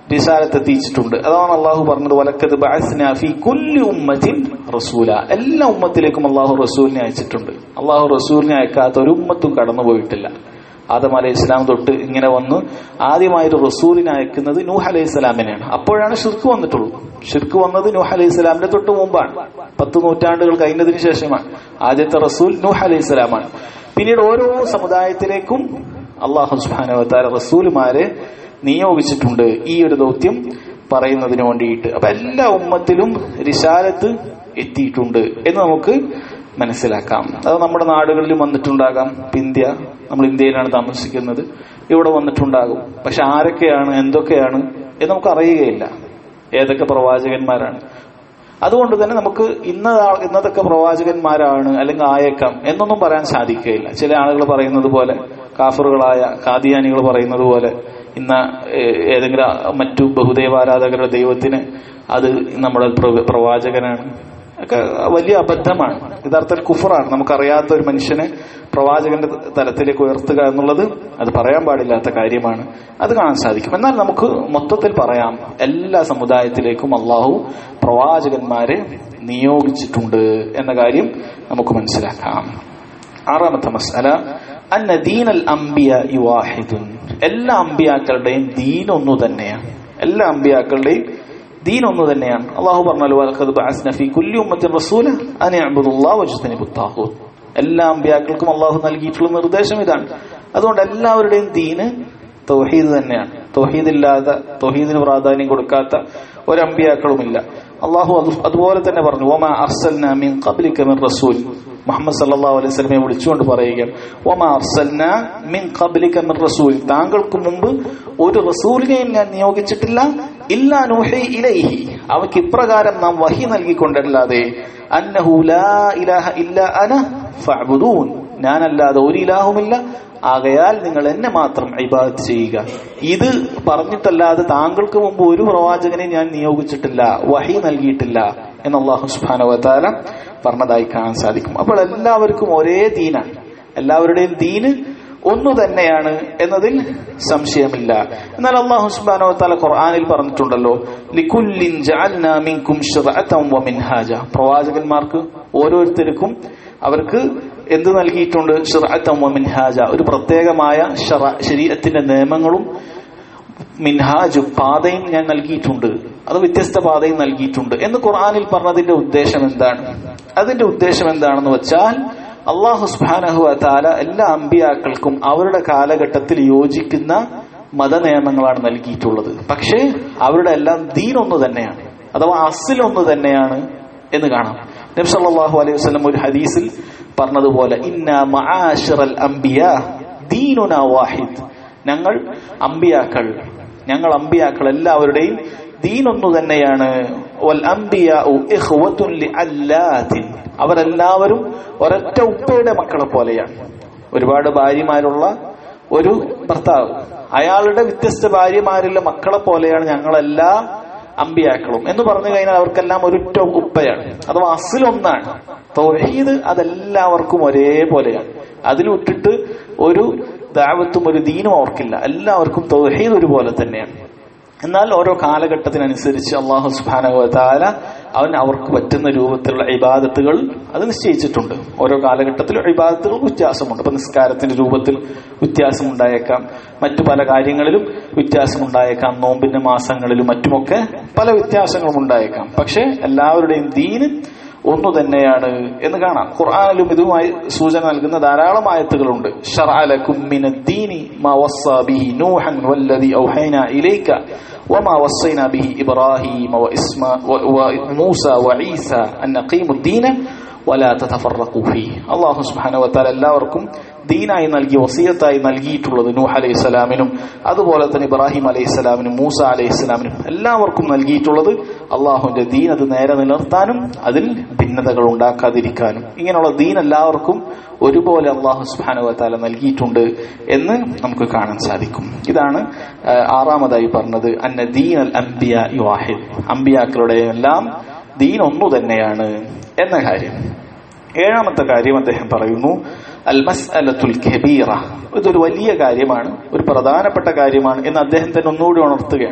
റിസാലത്ത് എത്തിച്ചിട്ടുണ്ട് അതാണ് അള്ളാഹു പറഞ്ഞത് വലക്കത് ബഅസ്നാ ഫീ കുല്ലി ഉമ്മത്തിൻ റസൂല എല്ലാ ഉമ്മത്തിലേക്കും അള്ളാഹു റസൂലിനെ അയച്ചിട്ടുണ്ട് അള്ളാഹു റസൂലിനെ അയക്കാത്ത ഒരു ഉമ്മത്തും കടന്നുപോയിട്ടില്ല ആദം അലൈഹി ഇസ്ലാം തൊട്ട് ഇങ്ങനെ വന്നു ആദ്യമായിട്ട് റസൂലിനെ അയക്കുന്നത് നൂഹ് അലൈഹി ഇസ്ലാമിനെയാണ് അപ്പോഴാണ് ഷിർക്ക് വന്നിട്ടുള്ളൂ ഷിർക്ക് വന്നത് നൂഹ് അലൈഹി ഇസ്ലാമിന്റെ തൊട്ട് മുമ്പാണ് പത്ത് നൂറ്റാണ്ടുകൾ കഴിഞ്ഞതിന് ശേഷമാണ് ആദ്യത്തെ റസൂൽ നൂഹ് അലൈഹി ഇസ്ലാമാണ് പിന്നീട് ഓരോ സമുദായത്തിലേക്കും അള്ളാഹു സുബാനവത്താര റസൂലുമാരെ നിയോഗിച്ചിട്ടുണ്ട് ഈ ഒരു ദൗത്യം പറയുന്നതിന് വേണ്ടിയിട്ട് അപ്പൊ എല്ലാ ഉമ്മത്തിലും റിശാലത്ത് എത്തിയിട്ടുണ്ട് എന്ന് നമുക്ക് മനസ്സിലാക്കാം അത് നമ്മുടെ നാടുകളിലും വന്നിട്ടുണ്ടാകാം ഇപ്പൊ ഇന്ത്യ നമ്മൾ ഇന്ത്യയിലാണ് താമസിക്കുന്നത് ഇവിടെ വന്നിട്ടുണ്ടാകും പക്ഷെ ആരൊക്കെയാണ് എന്തൊക്കെയാണ് എന്ന് നമുക്ക് അറിയുകയില്ല ഏതൊക്കെ പ്രവാചകന്മാരാണ് അതുകൊണ്ട് തന്നെ നമുക്ക് ഇന്ന ഇന്നതൊക്കെ പ്രവാചകന്മാരാണ് അല്ലെങ്കിൽ ആയേക്കാം എന്നൊന്നും പറയാൻ സാധിക്കുകയില്ല ചില ആളുകൾ പറയുന്നത് പോലെ കാഫറുകളായ കാദിയാനികൾ പറയുന്നത് പോലെ ഇന്ന ഏഹ്, ഏതെങ്കിലും മറ്റു ബഹുദൈവാരാധകരുടെ ദൈവത്തിന് അത് നമ്മുടെ പ്ര- പ്രവാചകനാണ് ഒക്കെ വലിയ അബദ്ധമാണ് യഥാർത്ഥത്തിൽ കുഫറാണ് നമുക്കറിയാത്ത ഒരു മനുഷ്യനെ പ്രവാചകന്റെ തലത്തിലേക്ക് ഉയർത്തുക എന്നുള്ളത് അത് പറയാൻ പാടില്ലാത്ത കാര്യമാണ് അത് കാണാൻ സാധിക്കും എന്നാൽ നമുക്ക് മൊത്തത്തിൽ പറയാം എല്ലാ സമുദായത്തിലേക്കും അള്ളാഹു പ്രവാചകന്മാരെ നിയോഗിച്ചിട്ടുണ്ട് എന്ന കാര്യം നമുക്ക് മനസ്സിലാക്കാം ആറാമത്തെ മസാല അന്ന ദീനൽ അംബിയ വാഹിദുൻ എല്ലാ അമ്പിയാക്കളുടെയും ദീൻ ഒന്നു തന്നെയാണ് എല്ലാ അമ്പിയാക്കളുടെയും ദീൻ ഒന്ന് തന്നെയാണ് അള്ളാഹു പറഞ്ഞല്ലോ "വലഖദ് ബഅസ്ന ഫീ കുല്ലി ഉമ്മത്തിൻ റസൂല അൻ യഅ്ബുദുല്ലാഹ വജ്തനിബു ത്താഗൂത്ത് എല്ലാ അമ്പിയാക്കൾക്കും അള്ളാഹു നൽകിയിട്ടുള്ള നിർദ്ദേശം ഇതാണ് അതുകൊണ്ട് എല്ലാവരുടെയും ദീന് തൗഹീദ് തന്നെയാണ് തൗഹീദ് ഇല്ലാതെ തൗഹീദിന് പ്രാധാന്യം കൊടുക്കാത്ത ഒരു അമ്പിയാക്കളുമില്ല അള്ളാഹു അത് അതുപോലെ തന്നെ പറഞ്ഞു ഒമാ അർസൽന മിൻ ഖബ്ലിക മിൻ റസൂൽ മുഹമ്മദ് സല്ലല്ലാഹു അലൈഹി വസല്ലമയെ വിളിച്ചുകൊണ്ട് പറയുകയാണ് ഒമാ അർസൽന മിൻ ഖബ്ലിക മിൻ റസൂൽ താങ്കൾക്ക് മുമ്പ് ഒരു റസൂലിനെയും ഞാൻ നിയോഗിച്ചിട്ടില്ല ഇല്ലാ നൂഹി ഇലൈഹി അവർക്ക് ഇപ്രകാരം നാം വഹി നൽകിക്കൊണ്ടല്ലാതെ അന്നഹു ലാ ഇലാഹ ഇല്ല അന ഫഅ്ബുദൂൻ ഞാനല്ലാതെ ഒരു ഇലാഹുമില്ല ആകയാൽ നിങ്ങൾ എന്നെ മാത്രം ഇബാദത്ത് ചെയ്യുക ഇത് പറഞ്ഞിട്ടല്ലാതെ താങ്കൾക്ക് മുമ്പ് ഒരു പ്രവാചകനെ ഞാൻ നിയോഗിച്ചിട്ടില്ല വഹി നൽകിയിട്ടില്ല എന്ന് അള്ളാഹു സുബ്ഹാനഹു വതആല പറഞ്ഞതായി കാണാൻ സാധിക്കും അപ്പോൾ എല്ലാവർക്കും ഒരേ ദീനാണ് എല്ലാവരുടെയും ദീന് ഒന്നു തന്നെയാണ് എന്നതിൽ സംശയമില്ല എന്നാൽ അള്ളാഹു സുബ്ഹാനഹു വതആല ഖുർആനിൽ പറഞ്ഞിട്ടുണ്ടല്ലോ ലികുല്ലിൻ ജഅൽനാ മിൻകും ശറഅതൻ വമിൻഹാജ പ്രവാചകന്മാർക്ക് ഓരോരുത്തർക്കും അവർക്ക് എന്ത് നൽകിയിട്ടുണ്ട് ഷിറഅത്തം മിൻഹാജ ഒരു പ്രത്യേകമായ ശറ- ശരീരത്തിന്റെ നിയമങ്ങളും മിൻഹാജു പാതയും ഞാൻ നൽകിയിട്ടുണ്ട് അത് വ്യത്യസ്ത പാതയും നൽകിയിട്ടുണ്ട് എന്ന് ഖുർആനിൽ പറഞ്ഞതിന്റെ ഉദ്ദേശം എന്താണ് അതിന്റെ ഉദ്ദേശം എന്താണെന്ന് വെച്ചാൽ അള്ളാഹു സുബ്ഹാനഹു താല എല്ലാ അമ്പിയാക്കൾക്കും അവരുടെ കാലഘട്ടത്തിൽ യോജിക്കുന്ന മതനിയമങ്ങളാണ് നൽകിയിട്ടുള്ളത് പക്ഷേ അവരുടെ എല്ലാം ദീൻ ഒന്ന് തന്നെയാണ് അഥവാ അസിൽ ഒന്ന് തന്നെയാണ് എന്ന് കാണാം നബി സല്ലല്ലാഹു അലൈഹി വസല്ലം ഒരു ഹദീസിൽ പറഞ്ഞതുപോലെ ഇന്ന മആശിറൽ അംബിയ ദീനുന വാഹിദ് ഞങ്ങൾ അമ്പിയാക്കൾ ഞങ്ങൾ അമ്പിയാക്കൾ എല്ലാവരുടെയും ദീൻ ഒന്നു തന്നെയാണ് വൽ അംബിയാഉ ഇഖ്വത്തുൻ ലിഅല്ലാത്തിൻ അവരെല്ലാവരും ഒരൊറ്റ ഉപ്പയുടെ മക്കളെ പോലെയാണ് ഒരുപാട് ഭാര്യമാരുള്ള ഒരു ഭർത്താവ് അയാളുടെ വ്യത്യസ്ത ഭാര്യമാരുള്ള മക്കളെ പോലെയാണ് ഞങ്ങളെല്ലാ അമ്പിയാക്കളും എന്ന് പറഞ്ഞു കഴിഞ്ഞാൽ അവർക്കെല്ലാം ഒരൊറ്റ ഉപ്പയാണ് അഥവാ അസിലൊന്നാണ് തൗഹീദ് അതെല്ലാവർക്കും ഒരേപോലെയാണ് അതിൽ വിട്ടിട്ട് ഒരു ദാവത്തും ഒരു ദീനും അവർക്കില്ല എല്ലാവർക്കും തൗഹീദ് ഒരുപോലെ തന്നെയാണ് എന്നാൽ ഓരോ കാലഘട്ടത്തിനനുസരിച്ച് അള്ളാഹു സുബാനഹു താല അവൻ അവർക്ക് പറ്റുന്ന രൂപത്തിലുള്ള ഇബാദത്തുകൾ അത് നിശ്ചയിച്ചിട്ടുണ്ട് ഓരോ കാലഘട്ടത്തിലും ഇബാദത്തുകൾ വ്യത്യാസമുണ്ട് അപ്പൊ നിസ്കാരത്തിന്റെ രൂപത്തിൽ വ്യത്യാസം ഉണ്ടായേക്കാം മറ്റു പല കാര്യങ്ങളിലും വ്യത്യാസം ഉണ്ടായേക്കാം നോമ്പിന്റെ മാസങ്ങളിലും മറ്റുമൊക്കെ പല വ്യത്യാസങ്ങളും ഉണ്ടായേക്കാം പക്ഷെ എല്ലാവരുടെയും ദീന് ഒന്നു തന്നെയാണ് എന്ന് കാണാം ഖുർആാനിലും ഇതുമായി സൂചന നൽകുന്ന ധാരാളം ആയത്തുകളുണ്ട് ഷറഅലകും മിനദ്ദീനി മാ വസ്സാ ബിഹി നൂഹൻ വല്ലദി ഔഹൈന ഇലൈക وما وصينا به إبراهيم وإسما وموسى وعيسى أن نقيموا الدين ولا تتفرقوا فيه الله سبحانه وتعالى എല്ലാവർക്കും ദീനായി നൽകി വസീയത്തായി നൽകിയിട്ടുള്ളത് നൂഹ് അലൈഹി സ്വലാമിനും അതുപോലെ തന്നെ ഇബ്രാഹിം അലൈഹി സ്വലാമിനും മൂസ അലൈഹി സ്വലാമിനും എല്ലാവർക്കും നൽകിയിട്ടുള്ളത് അള്ളാഹുവിന്റെ ദീൻ അത് നേരെ നിലനിർത്താനും അതിൽ ഭിന്നതകൾ ഉണ്ടാക്കാതിരിക്കാനും ഇങ്ങനെയുള്ള ദീൻ എല്ലാവർക്കും ഒരുപോലെ അള്ളാഹു സുബാനു താല നൽകിയിട്ടുണ്ട് എന്ന് നമുക്ക് കാണാൻ സാധിക്കും ഇതാണ് ആ, ആറാമതായി പറഞ്ഞത് അന്ന ദീൻ അൽ അംബിയ യുവാഹിദ് അംബിയാക്കളുടെ എല്ലാം ദീൻ ഒന്നു തന്നെയാണ് എന്ന കാര്യം ഏഴാമത്തെ കാര്യം അദ്ദേഹം പറയുന്നു അൽ മസ്അലത്തുൽ കബീറ ഇതൊരു വലിയ കാര്യമാണ് ഒരു പ്രധാനപ്പെട്ട കാര്യമാണ് എന്ന് അദ്ദേഹം തന്നെ ഒന്നുകൂടി ഉണർത്തുകയാണ്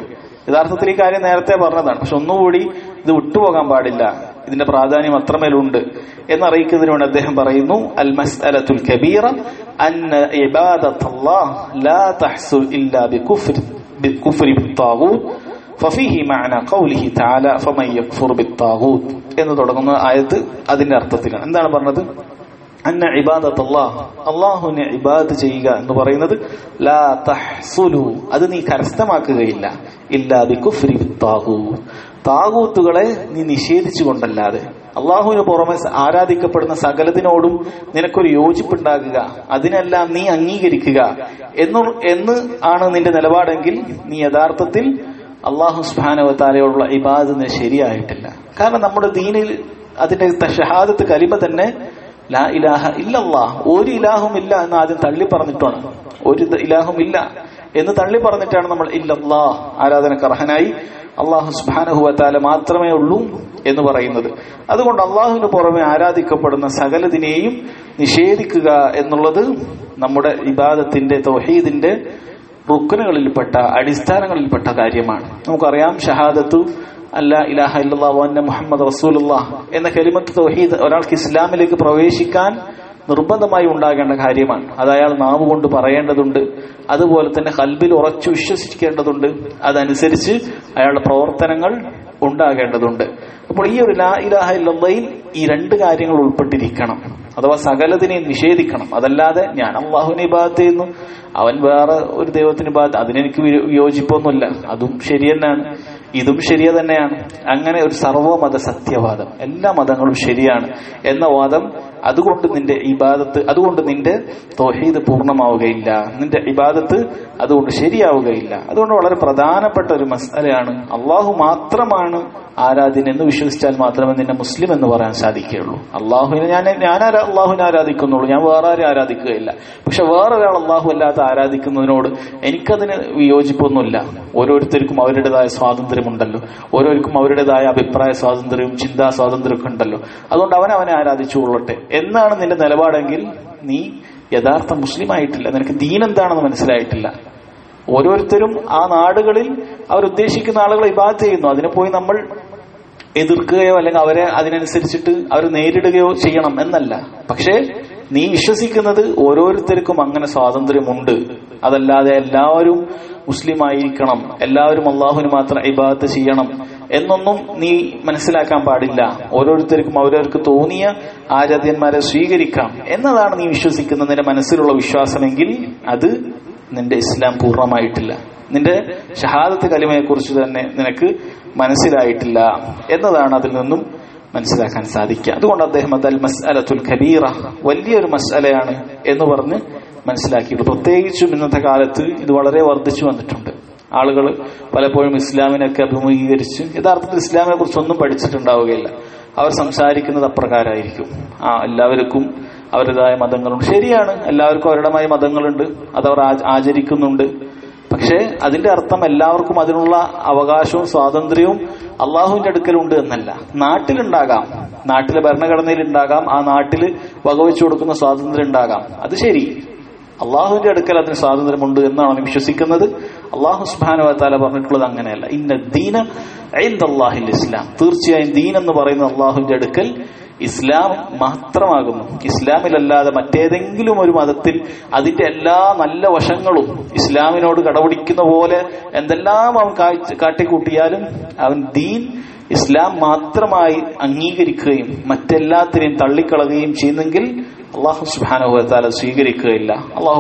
യഥാർത്ഥത്തിൽ ഈ കാര്യം നേരത്തെ പറഞ്ഞതാണ് പക്ഷെ ഒന്നുകൂടി ഇത് വിട്ടുപോകാൻ പാടില്ല ഇതിന്റെ പ്രാധാന്യം അത്രമേലുണ്ട് എന്നറിയിക്കുന്നതിന് വേണ്ടി അദ്ദേഹം പറയുന്നു അൽ മസ്അലത്തുൽ കബീറ അന്ന ഇബാദത്തല്ലാഹ് ലാ തഹ്സുൽ ഇല്ലാ ബികുഫ്ർ ബികുഫ്രി ബിത്താഗൂത്ത് ഫഫീഹി മഅന ഖൗലിഹി തആല ഫമൻ യക്ഫുർ ബിത്താഗൂത്ത് എന്ന് തുടങ്ങുന്ന ആയത്ത് അതിന്റെ അർത്ഥത്തിലാണ് എന്താണ് പറഞ്ഞത് അന്ന ഇബാദത്ത് അള്ളാഹ് അള്ളാഹുവിനെ ഇബാദത്ത് ചെയ്യുക എന്ന് പറയുന്നത് ലാ തഹ്സുലു അത് നീ കരസ്ഥമാക്കുകയില്ല ഇല്ലാ ബികുഫ്രി ബിത്താഗൂത്ത് താകൂത്തുകളെ നീ നിഷേധിച്ചുകൊണ്ടല്ലാതെ അള്ളാഹുവിന് പുറമെ ആരാധിക്കപ്പെടുന്ന സകലതിനോടും നിനക്കൊരു യോജിപ്പുണ്ടാകുക അതിനെല്ലാം നീ അംഗീകരിക്കുക എന്നു എന്ന് ആണ് നിന്റെ നിലപാടെങ്കിൽ നീ യഥാർത്ഥത്തിൽ അള്ളാഹു സുബാനവത്താലയോടുള്ള ഇബാദത്തിന് ശരിയായിട്ടില്ല കാരണം നമ്മുടെ ദീനിൽ അതിന്റെ ഷഹാദത്ത് കലിമ തന്നെ ലാ ഇലാഹ ഇല്ലല്ലാ ഒരു ഇലാഹും ഇല്ല എന്ന് ആദ്യം തള്ളി പറഞ്ഞിട്ടാണ് ഒരു ഇലാഹും ഇല്ല എന്ന് തള്ളി പറഞ്ഞിട്ടാണ് നമ്മൾ ഇല്ലല്ലാ ആരാധനക്ക് അർഹനായി അള്ളാഹു സുബാനഹുവത്താല മാത്രമേ ഉള്ളൂ എന്ന് പറയുന്നത് അതുകൊണ്ട് അള്ളാഹുവിന് പുറമെ ആരാധിക്കപ്പെടുന്ന സകലതിനെയും നിഷേധിക്കുക എന്നുള്ളത് നമ്മുടെ ഇബാദത്തിന്റെ തൗഹീദിന്റെ റുക്കനുകളിൽപ്പെട്ട അടിസ്ഥാനങ്ങളിൽപ്പെട്ട കാര്യമാണ് നമുക്കറിയാം ഷഹാദത്തു അല്ല ഇലാഹ ഇല്ലാ വന്ന മുഹമ്മദ് റസൂലുള്ള എന്ന കലിമത്ത് തൗഹീദ് ഒരാൾക്ക് ഇസ്ലാമിലേക്ക് പ്രവേശിക്കാൻ നിർബന്ധമായി ഉണ്ടാകേണ്ട കാര്യമാണ് അത് അയാൾ നാവ് കൊണ്ട് പറയേണ്ടതുണ്ട് അതുപോലെ തന്നെ കൽബിൽ ഉറച്ചു വിശ്വസിക്കേണ്ടതുണ്ട് അതനുസരിച്ച് അയാളുടെ പ്രവർത്തനങ്ങൾ ഉണ്ടാകേണ്ടതുണ്ട് അപ്പോൾ ഈ ഒരു ലാ ഇലാഹ ഇല്ലയിൽ ഈ രണ്ട് കാര്യങ്ങൾ ഉൾപ്പെട്ടിരിക്കണം അഥവാ സകലതിനെയും നിഷേധിക്കണം അതല്ലാതെ ഞാൻ അള്ളാഹുവിനെ ഇബാദത്ത് ചെയ്യുന്നു അവൻ വേറെ ഒരു ദൈവത്തിന് ഇബാദത്ത് അതിനെനിക്ക് യോജിപ്പൊന്നുമില്ല അതും ശരി തന്നെയാണ് ഇതും ശരിയ തന്നെയാണ് അങ്ങനെ ഒരു സർവമത സത്യവാദം എല്ലാ മതങ്ങളും ശരിയാണ് എന്ന വാദം അതുകൊണ്ട് നിന്റെ ഇബാദത്ത് അതുകൊണ്ട് നിന്റെ തോഹീദ് പൂർണ്ണമാവുകയില്ല നിന്റെ ഇബാദത്ത് അതുകൊണ്ട് ശരിയാവുകയില്ല അതുകൊണ്ട് വളരെ പ്രധാനപ്പെട്ട ഒരു മസലയാണ് അള്ളാഹു മാത്രമാണ് ആരാധ്യൻ എന്ന് വിശ്വസിച്ചാൽ മാത്രമേ നിന്നെ മുസ്ലിം എന്ന് പറയാൻ സാധിക്കുകയുള്ളൂ അള്ളാഹുവിനെ ഞാൻ ഞാൻ അള്ളാഹുവിനെ ആരാധിക്കുന്നുള്ളൂ ഞാൻ വേറെ ആരും ആരാധിക്കുകയില്ല പക്ഷെ വേറൊരാൾ അള്ളാഹു അല്ലാത്ത ആരാധിക്കുന്നതിനോട് എനിക്കതിന് വിയോജിപ്പൊന്നുമില്ല ഓരോരുത്തർക്കും അവരുടേതായ സ്വാതന്ത്ര്യമുണ്ടല്ലോ ഓരോരുത്തർക്കും അവരുടേതായ അഭിപ്രായ സ്വാതന്ത്ര്യവും ചിന്താ സ്വാതന്ത്ര്യമൊക്കെ ഉണ്ടല്ലോ അതുകൊണ്ട് അവൻ അവനെ ആരാധിച്ചു കൊള്ളട്ടെ എന്നാണ് നിന്റെ നിലപാടെങ്കിൽ നീ യഥാർത്ഥ മുസ്ലിം ആയിട്ടില്ല നിനക്ക് ദീൻ എന്താണെന്ന് മനസ്സിലായിട്ടില്ല ഓരോരുത്തരും ആ നാടുകളിൽ അവരുദ്ദേശിക്കുന്ന ആളുകളെ ഇബാദത്ത് ചെയ്യുന്നു അതിനെ പോയി നമ്മൾ എതിർക്കുകയോ അല്ലെങ്കിൽ അവരെ അതിനനുസരിച്ചിട്ട് അവർ നേരിടുകയോ ചെയ്യണം എന്നല്ല പക്ഷേ നീ വിശ്വസിക്കുന്നത് ഓരോരുത്തർക്കും അങ്ങനെ സ്വാതന്ത്ര്യമുണ്ട് അതല്ലാതെ എല്ലാവരും മുസ്ലിം ആയിരിക്കണം എല്ലാവരും അള്ളാഹുവിന് മാത്രം ഇബാദത്ത് ചെയ്യണം എന്നൊന്നും നീ മനസ്സിലാക്കാൻ പാടില്ല ഓരോരുത്തർക്കും അവരവർക്ക് തോന്നിയ ആരാധ്യന്മാരെ സ്വീകരിക്കാം എന്നതാണ് നീ വിശ്വസിക്കുന്ന നിന്റെ മനസ്സിലുള്ള വിശ്വാസമെങ്കിൽ അത് നിന്റെ ഇസ്ലാം പൂർണ്ണമായിട്ടില്ല നിന്റെ ഷഹാദത്ത് കലിമയെ കുറിച്ച് തന്നെ നിനക്ക് മനസ്സിലായിട്ടില്ല എന്നതാണ് അതിൽ നിന്നും മനസ്സിലാക്കാൻ സാധിക്കുക അതുകൊണ്ട് അദ്ദേഹം അത് അൽ മസ്അലത്തുൽ കബീറ വലിയൊരു മസ്അലയാണ് എന്ന് പറഞ്ഞ് മനസ്സിലാക്കിയിട്ടു പ്രത്യേകിച്ചും ഇന്നത്തെ കാലത്ത് ഇത് വളരെ വർദ്ധിച്ചു വന്നിട്ടുണ്ട് ആളുകൾ പലപ്പോഴും ഇസ്ലാമിനൊക്കെ അഭിമുഖീകരിച്ച് യഥാർത്ഥത്തിൽ ഇസ്ലാമിനെ കുറിച്ച് ഒന്നും പഠിച്ചിട്ടുണ്ടാവുകയില്ല അവർ സംസാരിക്കുന്നത് അപ്രകാരമായിരിക്കും ആ എല്ലാവർക്കും അവരുടേതായ മതങ്ങളുണ്ട് ശരിയാണ് എല്ലാവർക്കും അവരുടേതായ മതങ്ങളുണ്ട് അതവർ ആചരിക്കുന്നുണ്ട് പക്ഷേ അതിന്റെ അർത്ഥം എല്ലാവർക്കും അതിനുള്ള അവകാശവും സ്വാതന്ത്ര്യവും അള്ളാഹുവിന്റെ അടുക്കലുണ്ട് എന്നല്ല നാട്ടിലുണ്ടാകാം നാട്ടിലെ ഭരണഘടനയിൽ ഉണ്ടാകാം ആ നാട്ടിൽ വകവെച്ചു കൊടുക്കുന്ന സ്വാതന്ത്ര്യം ഉണ്ടാകാം അത് ശരി അള്ളാഹുവിന്റെ അടുക്കൽ അതിന് സ്വാതന്ത്ര്യമുണ്ട് എന്നാണ് വിശ്വസിക്കുന്നത് അള്ളാഹു സുബാനുവത്താല പറഞ്ഞിട്ടുള്ളത് അങ്ങനെയല്ല ഇന്ന ദീന അള്ളാഹിൽ ഇസ്ലാം തീർച്ചയായും ദീൻ എന്ന് പറയുന്ന അള്ളാഹുവിന്റെ അടുക്കൽ ഇസ്ലാം മാത്രമാകുന്നു ഇസ്ലാമിലല്ലാതെ മറ്റേതെങ്കിലും ഒരു മതത്തിൽ അതിന്റെ എല്ലാ നല്ല വശങ്ങളും ഇസ്ലാമിനോട് കടപിടിക്കുന്ന പോലെ എന്തെല്ലാം അവൻ കാട്ടിക്കൂട്ടിയാലും അവൻ ദീൻ ഇസ്ലാം മാത്രമായി അംഗീകരിക്കുകയും മറ്റെല്ലാത്തിനെയും തള്ളിക്കളയുകയും ചെയ്യുന്നെങ്കിൽ അള്ളാഹു സുബാനുഭവത്താല സ്വീകരിക്കുകയില്ല അള്ളാഹു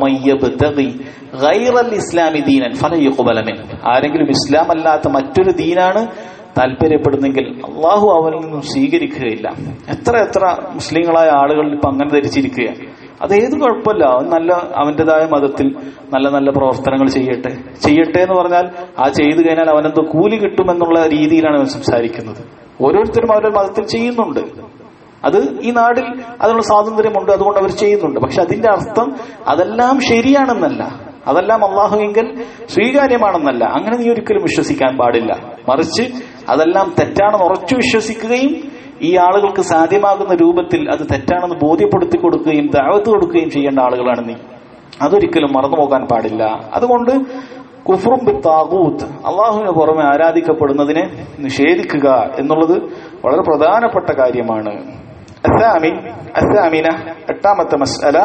പറഞ്ഞാൽ ഇസ്ലാമി ദീനൻ ഫലയുബലമിൻ ആരെങ്കിലും ഇസ്ലാം അല്ലാത്ത മറ്റൊരു ദീനാണ് താല്പര്യപ്പെടുന്നെങ്കിൽ അള്ളാഹു അവനിൽ നിന്നും സ്വീകരിക്കുകയില്ല എത്ര എത്ര മുസ്ലിങ്ങളായ ആളുകൾ ഇപ്പൊ അങ്ങനെ ധരിച്ചിരിക്കുകയാണ് അത് ഏത് കുഴപ്പമില്ല അവൻ നല്ല അവന്റേതായ മതത്തിൽ നല്ല നല്ല പ്രവർത്തനങ്ങൾ ചെയ്യട്ടെ ചെയ്യട്ടെ എന്ന് പറഞ്ഞാൽ ആ ചെയ്തു കഴിഞ്ഞാൽ അവനെന്തോ കൂലി കിട്ടുമെന്നുള്ള രീതിയിലാണ് അവൻ സംസാരിക്കുന്നത് ഓരോരുത്തരും അവരുടെ മതത്തിൽ ചെയ്യുന്നുണ്ട് അത് ഈ നാടിൽ അതിനുള്ള സ്വാതന്ത്ര്യമുണ്ട് അതുകൊണ്ട് അവർ ചെയ്യുന്നുണ്ട് പക്ഷെ അതിന്റെ അർത്ഥം അതെല്ലാം ശരിയാണെന്നല്ല അതെല്ലാം അള്ളാഹുവിങ്കൽ സ്വീകാര്യമാണെന്നല്ല അങ്ങനെ നീ ഒരിക്കലും വിശ്വസിക്കാൻ പാടില്ല മറിച്ച് അതെല്ലാം തെറ്റാണെന്ന് ഉറച്ചു വിശ്വസിക്കുകയും ഈ ആളുകൾക്ക് സാധ്യമാകുന്ന രൂപത്തിൽ അത് തെറ്റാണെന്ന് ബോധ്യപ്പെടുത്തി കൊടുക്കുകയും ദാവത്ത് കൊടുക്കുകയും ചെയ്യേണ്ട ആളുകളാണ് നീ അതൊരിക്കലും മറന്നു പോകാൻ പാടില്ല അതുകൊണ്ട് കുഫറും താകൂത്ത് അള്ളാഹുവിന് പുറമെ ആരാധിക്കപ്പെടുന്നതിനെ നിഷേധിക്കുക എന്നുള്ളത് വളരെ പ്രധാനപ്പെട്ട കാര്യമാണ് അസാമിൻ അസാമിന എട്ടാമത്തെ മസ്അല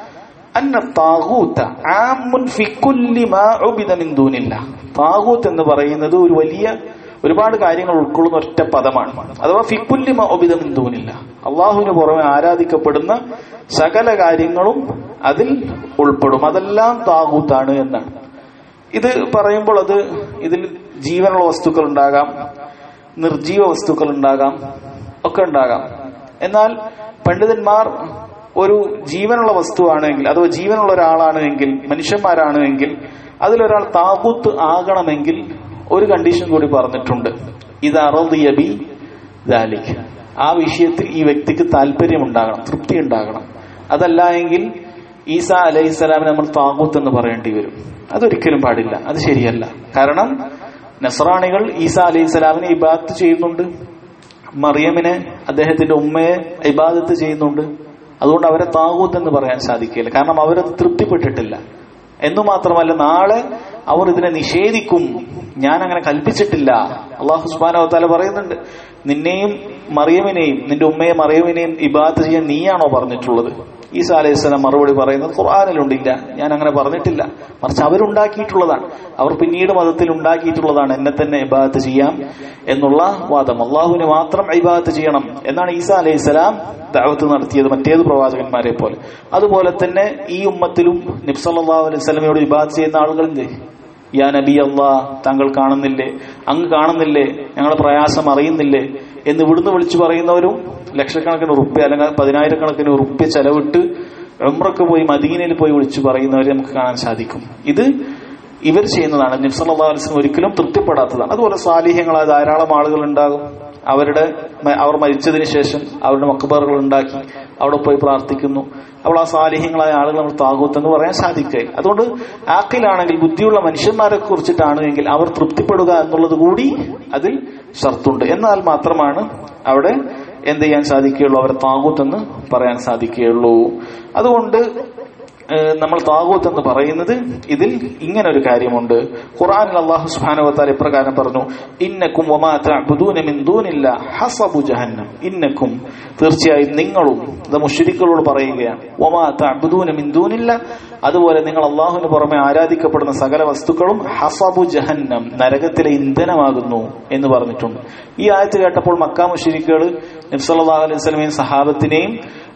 അന്ന താകൂത്ത ആമുൻ ഫി കുല്ലി മാ ഉബിദ മിൻ ദൂനില്ല താകൂത്ത് എന്ന് പറയുന്നത് ഒരു വലിയ ഒരുപാട് കാര്യങ്ങൾ ഉൾക്കൊള്ളുന്ന ഒറ്റ പദമാണ് അഥവാ ഫിക്കുല്ലി മാ ഉബിദ മിൻ ദൂനില്ല അള്ളാഹുവിന് പുറമെ ആരാധിക്കപ്പെടുന്ന സകല കാര്യങ്ങളും അതിൽ ഉൾപ്പെടും അതെല്ലാം താകൂത്താണ് എന്നാണ് ഇത് പറയുമ്പോൾ അത് ഇതിൽ ജീവനുള്ള വസ്തുക്കൾ ഉണ്ടാകാം നിർജീവ വസ്തുക്കൾ ഉണ്ടാകാം ഒക്കെ ഉണ്ടാകാം എന്നാൽ പണ്ഡിതന്മാർ ഒരു ജീവനുള്ള വസ്തുവാണെങ്കിൽ അഥവാ ജീവനുള്ള ഒരാളാണ് എങ്കിൽ മനുഷ്യന്മാരാണ് എങ്കിൽ അതിലൊരാൾ താകൂത്ത് ആകണമെങ്കിൽ ഒരു കണ്ടീഷൻ കൂടി പറഞ്ഞിട്ടുണ്ട് ഇത് അറബി ദാലിക് ആ വിഷയത്തിൽ ഈ വ്യക്തിക്ക് താല്പര്യം ഉണ്ടാകണം തൃപ്തി ഉണ്ടാകണം അതല്ല എങ്കിൽ ഈസ അലൈഹിസ്സലാമിനെ നമ്മൾ താകൂത്ത് എന്ന് പറയേണ്ടി വരും അതൊരിക്കലും പാടില്ല അത് ശരിയല്ല കാരണം നസ്രാണികൾ ഈസ അലൈഹിസ്സലാമിനെ ഇബാദത്ത് ചെയ്യുന്നുണ്ട് മറിയമിനെ അദ്ദേഹത്തിന്റെ ഉമ്മയെ ഇബാദത്ത് ചെയ്യുന്നുണ്ട് അതുകൊണ്ട് അവരെ താകൂത്ത് എന്ന് പറയാൻ സാധിക്കില്ല കാരണം അവരത് തൃപ്തിപ്പെട്ടിട്ടില്ല എന്നു മാത്രമല്ല നാളെ അവർ ഇതിനെ നിഷേധിക്കും ഞാൻ അങ്ങനെ കൽപ്പിച്ചിട്ടില്ല അള്ളാഹു സുബാനോ താല പറയുന്നുണ്ട് നിന്നെയും മറിയമിനെയും നിന്റെ ഉമ്മയെ മറിയമിനെയും ഇബാദത്ത് ചെയ്യാൻ നീയാണോ പറഞ്ഞിട്ടുള്ളത് ഈസാ അലൈഹി സ്വലാം മറുപടി പറയുന്നത് ഖുർആാനിലുണ്ടില്ല ഞാൻ അങ്ങനെ പറഞ്ഞിട്ടില്ല മറിച്ച് അവരുണ്ടാക്കിയിട്ടുള്ളതാണ് അവർ പിന്നീട് മതത്തിൽ ഉണ്ടാക്കിയിട്ടുള്ളതാണ് എന്നെ തന്നെ ഇബാദത്ത് ചെയ്യാം എന്നുള്ള വാദം അള്ളാഹുവിനെ മാത്രം ഇബാദത്ത് ചെയ്യണം എന്നാണ് ഈസാ അലൈഹി സ്വലാം ദാവത്ത് നടത്തിയത് മറ്റേത് പ്രവാചകന്മാരെ പോലെ അതുപോലെ തന്നെ ഈ ഉമ്മത്തിലും നിബ്സല്ലാ അലൈഹി സ്വലമയോട് ഇബാദത്ത് ചെയ്യുന്ന ആളുകളില്ലേ യാ നബി അള്ളാ താങ്കൾ കാണുന്നില്ലേ അങ്ങ് കാണുന്നില്ലേ ഞങ്ങളെ പ്രയാസം അറിയുന്നില്ലേ എന്ന് ഇവിടുന്ന് വിളിച്ചു പറയുന്നവരും ലക്ഷക്കണക്കിന് ഉറുപ്പ്യ അല്ലെങ്കിൽ പതിനായിരക്കണക്കിന് ഉറുപ്പ്യ ചെലവിട്ട് ഉമ്രക്ക് പോയി മദീനയിൽ പോയി വിളിച്ചു പറയുന്നവരെ നമുക്ക് കാണാൻ സാധിക്കും ഇത് ഇവർ ചെയ്യുന്നതാണ് നിബ്സല്ലാ അലിസ്ലം ഒരിക്കലും തൃപ്തിപ്പെടാത്തതാണ് അതുപോലെ സാലിഹ്യങ്ങളായ ധാരാളം ആളുകൾ ഉണ്ടാകും അവരുടെ അവർ മരിച്ചതിന് ശേഷം അവരുടെ മക്ബറുകൾ ഉണ്ടാക്കി അവിടെ പോയി പ്രാർത്ഥിക്കുന്നു അപ്പോൾ ആ സാലിഹ്യങ്ങളായ ആളുകൾ നമ്മൾ താകൂത്തെന്ന് പറയാൻ സാധിക്കുകയില്ല അതുകൊണ്ട് ആക്കിലാണെങ്കിൽ ബുദ്ധിയുള്ള മനുഷ്യന്മാരെ കുറിച്ചിട്ടാണ് എങ്കിൽ അവർ തൃപ്തിപ്പെടുക എന്നുള്ളത് കൂടി അതിൽ ഷർത്തുണ്ട് എന്നാൽ മാത്രമാണ് അവിടെ എന്ത് ചെയ്യാൻ സാധിക്കുകയുള്ളൂ അവരെ താകൂത്തെന്ന് പറയാൻ സാധിക്കുകയുള്ളൂ അതുകൊണ്ട് നമ്മൾ താകൂത്ത് എന്ന് പറയുന്നത് ഇതിൽ ഇങ്ങനെ ഒരു കാര്യമുണ്ട് ഖുർആനിൽ അള്ളാഹു സുബ്ഹാനഹു ഇപ്രകാരം പറഞ്ഞു ഇന്നക്കും വമാ തഅബുദൂന മിൻ ദൂനില്ല ഹസബു ജഹന്നം ഇന്നക്കും തീർച്ചയായും നിങ്ങളും ഇത് മുശ്രിക്കുകളോട് പറയുകയാണ് വമാ തഅബുദൂന മിൻ ദൂനില്ല അതുപോലെ നിങ്ങൾ അള്ളാഹുവിന് പുറമെ ആരാധിക്കപ്പെടുന്ന സകല വസ്തുക്കളും ഹസബു ജഹന്നം നരകത്തിലെ ഇന്ധനമാകുന്നു എന്ന് പറഞ്ഞിട്ടുണ്ട് ഈ ആയത്ത് കേട്ടപ്പോൾ മക്ക മുശ്രിക്കുകൾ നബ്സല്ലാഹു അലൈഹി സ്വലമയും സഹാബത്തിനെയും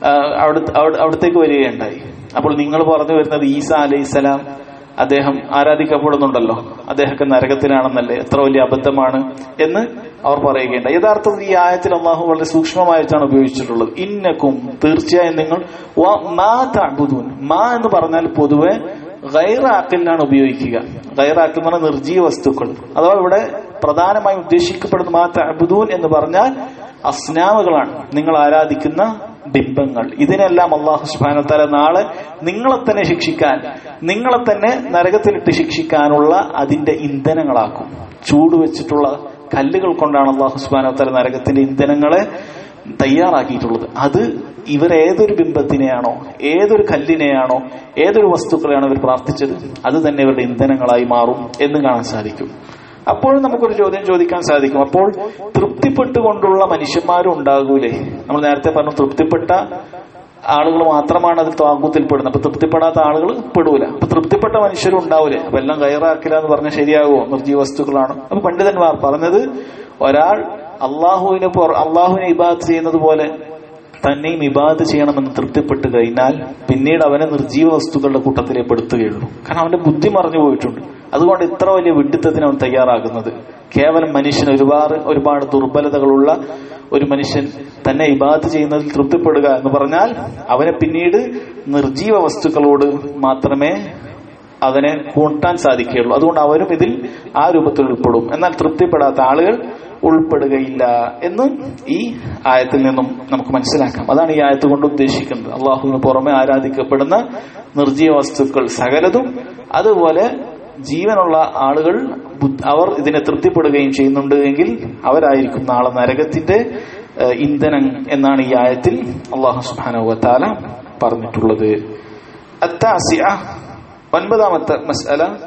അവിടത്തേക്ക് വരികയുണ്ടായി അപ്പോൾ നിങ്ങൾ പറഞ്ഞു വരുന്നത് ഈസ അലൈഹിസ്സലാം അദ്ദേഹം ആരാധിക്കപ്പെടുന്നുണ്ടല്ലോ അദ്ദേഹത്തെ നരകത്തിലാണെന്നല്ലേ എത്ര വലിയ അബദ്ധമാണ് എന്ന് അവർ പറയുകയുണ്ട് യഥാർത്ഥത്തിൽ ഈ ആയത്തിൽ അള്ളാഹു വളരെ സൂക്ഷ്മമായിട്ടാണ് ഉപയോഗിച്ചിട്ടുള്ളത് ഇന്നക്കും തീർച്ചയായും നിങ്ങൾ മാ തഅബുദൂൻ മാ എന്ന് പറഞ്ഞാൽ പൊതുവെ ഗൈറാക്കലിനാണ് ഉപയോഗിക്കുക ഗൈറാക്കൽ എന്ന് പറഞ്ഞാൽ നിർജീവ വസ്തുക്കൾ അഥവാ ഇവിടെ പ്രധാനമായും ഉദ്ദേശിക്കപ്പെടുന്ന മാ തഅബുദൂൻ എന്ന് പറഞ്ഞാൽ അസ്നാമുകളാണ് നിങ്ങൾ ആരാധിക്കുന്ന ബിംബങ്ങൾ ഇതിനെല്ലാം അള്ളാഹു സുബാനത്താല നാളെ നിങ്ങളെ തന്നെ ശിക്ഷിക്കാൻ നിങ്ങളെ തന്നെ നരകത്തിലിട്ട് ശിക്ഷിക്കാനുള്ള അതിന്റെ ഇന്ധനങ്ങളാക്കും ചൂട് വെച്ചിട്ടുള്ള കല്ലുകൾ കൊണ്ടാണ് അള്ളാഹു സുബാനത്താല നരകത്തിന്റെ ഇന്ധനങ്ങളെ തയ്യാറാക്കിയിട്ടുള്ളത് അത് ഇവർ ഏതൊരു ബിംബത്തിനെയാണോ ഏതൊരു കല്ലിനെയാണോ ഏതൊരു വസ്തുക്കളെയാണോ ഇവർ പ്രാർത്ഥിച്ചത് അത് തന്നെ ഇവരുടെ ഇന്ധനങ്ങളായി മാറും എന്ന് കാണാൻ സാധിക്കും അപ്പോഴും നമുക്കൊരു ചോദ്യം ചോദിക്കാൻ സാധിക്കും അപ്പോൾ തൃപ്തിപ്പെട്ടുകൊണ്ടുള്ള മനുഷ്യന്മാരും ഉണ്ടാകൂലേ നമ്മൾ നേരത്തെ പറഞ്ഞു തൃപ്തിപ്പെട്ട ആളുകൾ മാത്രമാണ് അതിൽ താങ്കൂത്തിൽപ്പെടുന്നത് അപ്പൊ തൃപ്തിപ്പെടാത്ത ആളുകൾ പെടൂല അപ്പൊ തൃപ്തിപ്പെട്ട മനുഷ്യരും ഉണ്ടാവൂലേ അപ്പൊ എല്ലാം കയറാക്കില്ല എന്ന് പറഞ്ഞാൽ ശരിയാകുമോ നിർജീവ വസ്തുക്കളാണ് അപ്പൊ പണ്ഡിതന്മാർ പറഞ്ഞത് ഒരാൾ അള്ളാഹുവിന് അള്ളാഹുവിനെ ഇബാദ് ചെയ്യുന്നത് പോലെ തന്നെയും ഇബാദ് ചെയ്യണമെന്ന് തൃപ്തിപ്പെട്ട് കഴിഞ്ഞാൽ പിന്നീട് അവനെ നിർജീവ വസ്തുക്കളുടെ കൂട്ടത്തിലേ പെടുത്തുകയുള്ളൂ കാരണം അവന്റെ ബുദ്ധി മറഞ്ഞു പോയിട്ടുണ്ട് അതുകൊണ്ട് ഇത്ര വലിയ വിഡിത്തത്തിന് അവൻ തയ്യാറാകുന്നത് കേവലം മനുഷ്യന് ഒരുപാട് ഒരുപാട് ദുർബലതകളുള്ള ഒരു മനുഷ്യൻ തന്നെ ഇബാദ് ചെയ്യുന്നതിൽ തൃപ്തിപ്പെടുക എന്ന് പറഞ്ഞാൽ അവനെ പിന്നീട് നിർജീവ വസ്തുക്കളോട് മാത്രമേ അവനെ കൂട്ടാൻ സാധിക്കുകയുള്ളൂ അതുകൊണ്ട് അവരും ഇതിൽ ആ രൂപത്തിൽ ഉൾപ്പെടും എന്നാൽ തൃപ്തിപ്പെടാത്ത ആളുകൾ ഉൾപ്പെടുകയില്ല എന്ന് ഈ ആയത്തിൽ നിന്നും നമുക്ക് മനസ്സിലാക്കാം അതാണ് ഈ ആയത്ത് കൊണ്ട് ഉദ്ദേശിക്കുന്നത് അള്ളാഹുവിന് പുറമെ ആരാധിക്കപ്പെടുന്ന നിർജീവ വസ്തുക്കൾ സകലതും അതുപോലെ ജീവനുള്ള ആളുകൾ അവർ ഇതിനെ തൃപ്തിപ്പെടുകയും ചെയ്യുന്നുണ്ട് എങ്കിൽ അവരായിരിക്കും നാളെ നരകത്തിന്റെ ഇന്ധനം എന്നാണ് ഈ ആയത്തിൽ അള്ളാഹു സുബാനുവത്താല പറഞ്ഞിട്ടുള്ളത് ഒൻപതാമത്തെ മസ്അല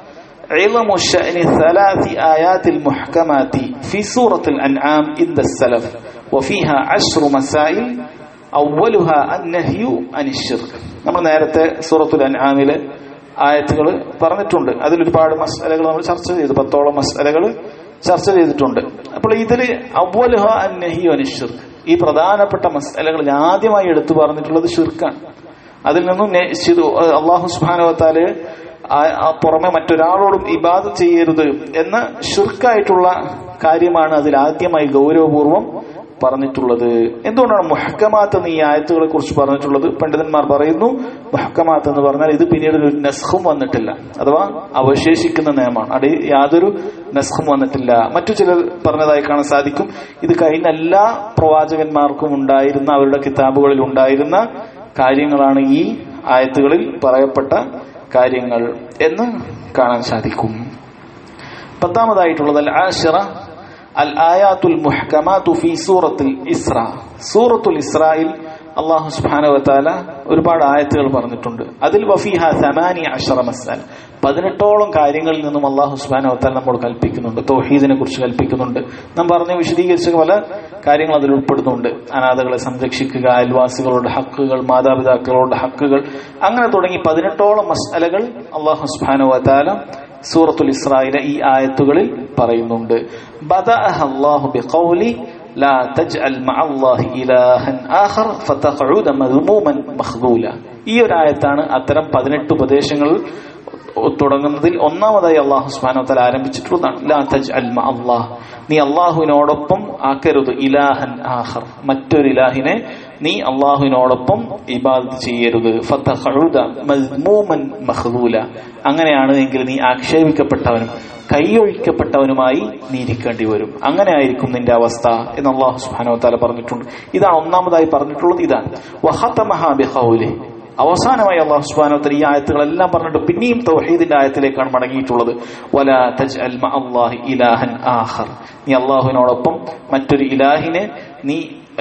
عظم الشأن ثلاث آيات المحكمات في سورة الأنعام عند السلف وفيها عشر مسائل أولها النهي عن الشرك നമ്മൾ നേരത്തെ സൂറത്തുൽ അൻആമിലെ ആയത്തുകൾ പറഞ്ഞിട്ടുണ്ട് അതിൽ ഒരുപാട് മസലകൾ നമ്മൾ ചർച്ച ചെയ്തു പത്തോളം മസലകൾ ചർച്ച ചെയ്തിട്ടുണ്ട് അപ്പോൾ ഇതിൽ അവലുഹ അന്നഹി അനിഷിർ ഈ പ്രധാനപ്പെട്ട മസലകളിൽ ആദ്യമായി എടുത്തു പറഞ്ഞിട്ടുള്ളത് ഷിർക്കാണ് അതിൽ നിന്നും അള്ളാഹു സുബാനുവത്താല് പുറമെ മറ്റൊരാളോടും ഇബാദ് ചെയ്യരുത് എന്ന ഷിർക്കായിട്ടുള്ള കാര്യമാണ് അതിൽ ആദ്യമായി ഗൗരവപൂർവം പറഞ്ഞിട്ടുള്ളത് എന്തുകൊണ്ടാണ് മുഹക്കമാത്ത് എന്ന് ഈ ആയത്തുകളെ കുറിച്ച് പറഞ്ഞിട്ടുള്ളത് പണ്ഡിതന്മാർ പറയുന്നു മുഹക്കമാത്ത് എന്ന് പറഞ്ഞാൽ ഇത് പിന്നീട് ഒരു നസ്ഖും വന്നിട്ടില്ല അഥവാ അവശേഷിക്കുന്ന നിയമമാണ് അവിടെ യാതൊരു നസ്ഖും വന്നിട്ടില്ല മറ്റു ചിലർ പറഞ്ഞതായി കാണാൻ സാധിക്കും ഇത് കഴിഞ്ഞ എല്ലാ പ്രവാചകന്മാർക്കും ഉണ്ടായിരുന്ന അവരുടെ കിതാബുകളിൽ ഉണ്ടായിരുന്ന കാര്യങ്ങളാണ് ഈ ആയത്തുകളിൽ പറയപ്പെട്ട കാര്യങ്ങൾ എന്ന് കാണാൻ സാധിക്കും പത്താമതായിട്ടുള്ളത് അൽ ആഷിറ അൽ ആയാത്തുൽ മുഹ്കമാത്തു ഫി സൂറത്തുൽ ഇസ്ര സൂറത്തുൽ ഇസ്രായിൽ അള്ളാഹു സുബാനവത്താല ഒരുപാട് ആയത്തുകൾ പറഞ്ഞിട്ടുണ്ട് അതിൽ വഫീഹ സമാനി അഷറ മസാൽ പതിനെട്ടോളം കാര്യങ്ങളിൽ നിന്നും അള്ളാഹു സുബാനവത്താല നമ്മോട് കൽപ്പിക്കുന്നുണ്ട് തൗഹീദിനെ കുറിച്ച് കൽപ്പിക്കുന്നുണ്ട് നാം പറഞ്ഞ് വിശദീകരിച്ച പല കാര്യങ്ങൾ അതിൽ ഉൾപ്പെടുന്നുണ്ട് അനാഥകളെ സംരക്ഷിക്കുക അയൽവാസികളുടെ ഹക്കുകൾ മാതാപിതാക്കളുടെ ഹക്കുകൾ അങ്ങനെ തുടങ്ങി പതിനെട്ടോളം മസാലകൾ അള്ളാഹു സുബാനവത്താല സൂറത്തുൽ ഇസ്രായിലെ ഈ ആയത്തുകളിൽ പറയുന്നുണ്ട് അള്ളാഹു ബിഖൗലി لا تجعل مع الله إلها آخر فتقعد مذموما مخذولا ഈ ഒരു ആയത്താണ് അത്തരം പതിനെട്ട് ഉപദേശങ്ങൾ തുടങ്ങുന്നതിൽ ഒന്നാമതായി അള്ളാഹു സുബാനോത്തല ആരംഭിച്ചിട്ടുള്ളതാണ് ലാ തജ് അൽമ അള്ളാഹ് നീ അള്ളാഹുവിനോടൊപ്പം ആക്കരുത് ഇലാഹൻ ആഹർ മറ്റൊരു ഇലാഹിനെ നീ അള്ളാഹുവിനോടൊപ്പം ഇബാദത്ത് ചെയ്യരുത് മദ്മൂമൻ മഹദൂല അങ്ങനെയാണ് എങ്കിൽ നീ ആക്ഷേപിക്കപ്പെട്ടവനും കൈയൊഴിക്കപ്പെട്ടവനുമായി നീ ഇരിക്കേണ്ടി വരും അങ്ങനെ ആയിരിക്കും നിന്റെ അവസ്ഥ എന്ന് അള്ളാഹു സുബാനോ താല പറഞ്ഞിട്ടുണ്ട് ഇതാണ് ഒന്നാമതായി പറഞ്ഞിട്ടുള്ളത് ഇതാണ് വഹത്തമഹാബിഹൗലി അവസാനമായി അള്ളാഹു സുബാനോത്തര ഈ ആയത്തുകളെല്ലാം പറഞ്ഞിട്ട് പിന്നെയും തൗഹീദിന്റെ ആയത്തിലേക്കാണ് മടങ്ങിയിട്ടുള്ളത് വല തജ് അൽ അള്ളാഹി ഇലാഹൻ ആഹർ നീ അള്ളാഹുവിനോടൊപ്പം മറ്റൊരു ഇലാഹിനെ നീ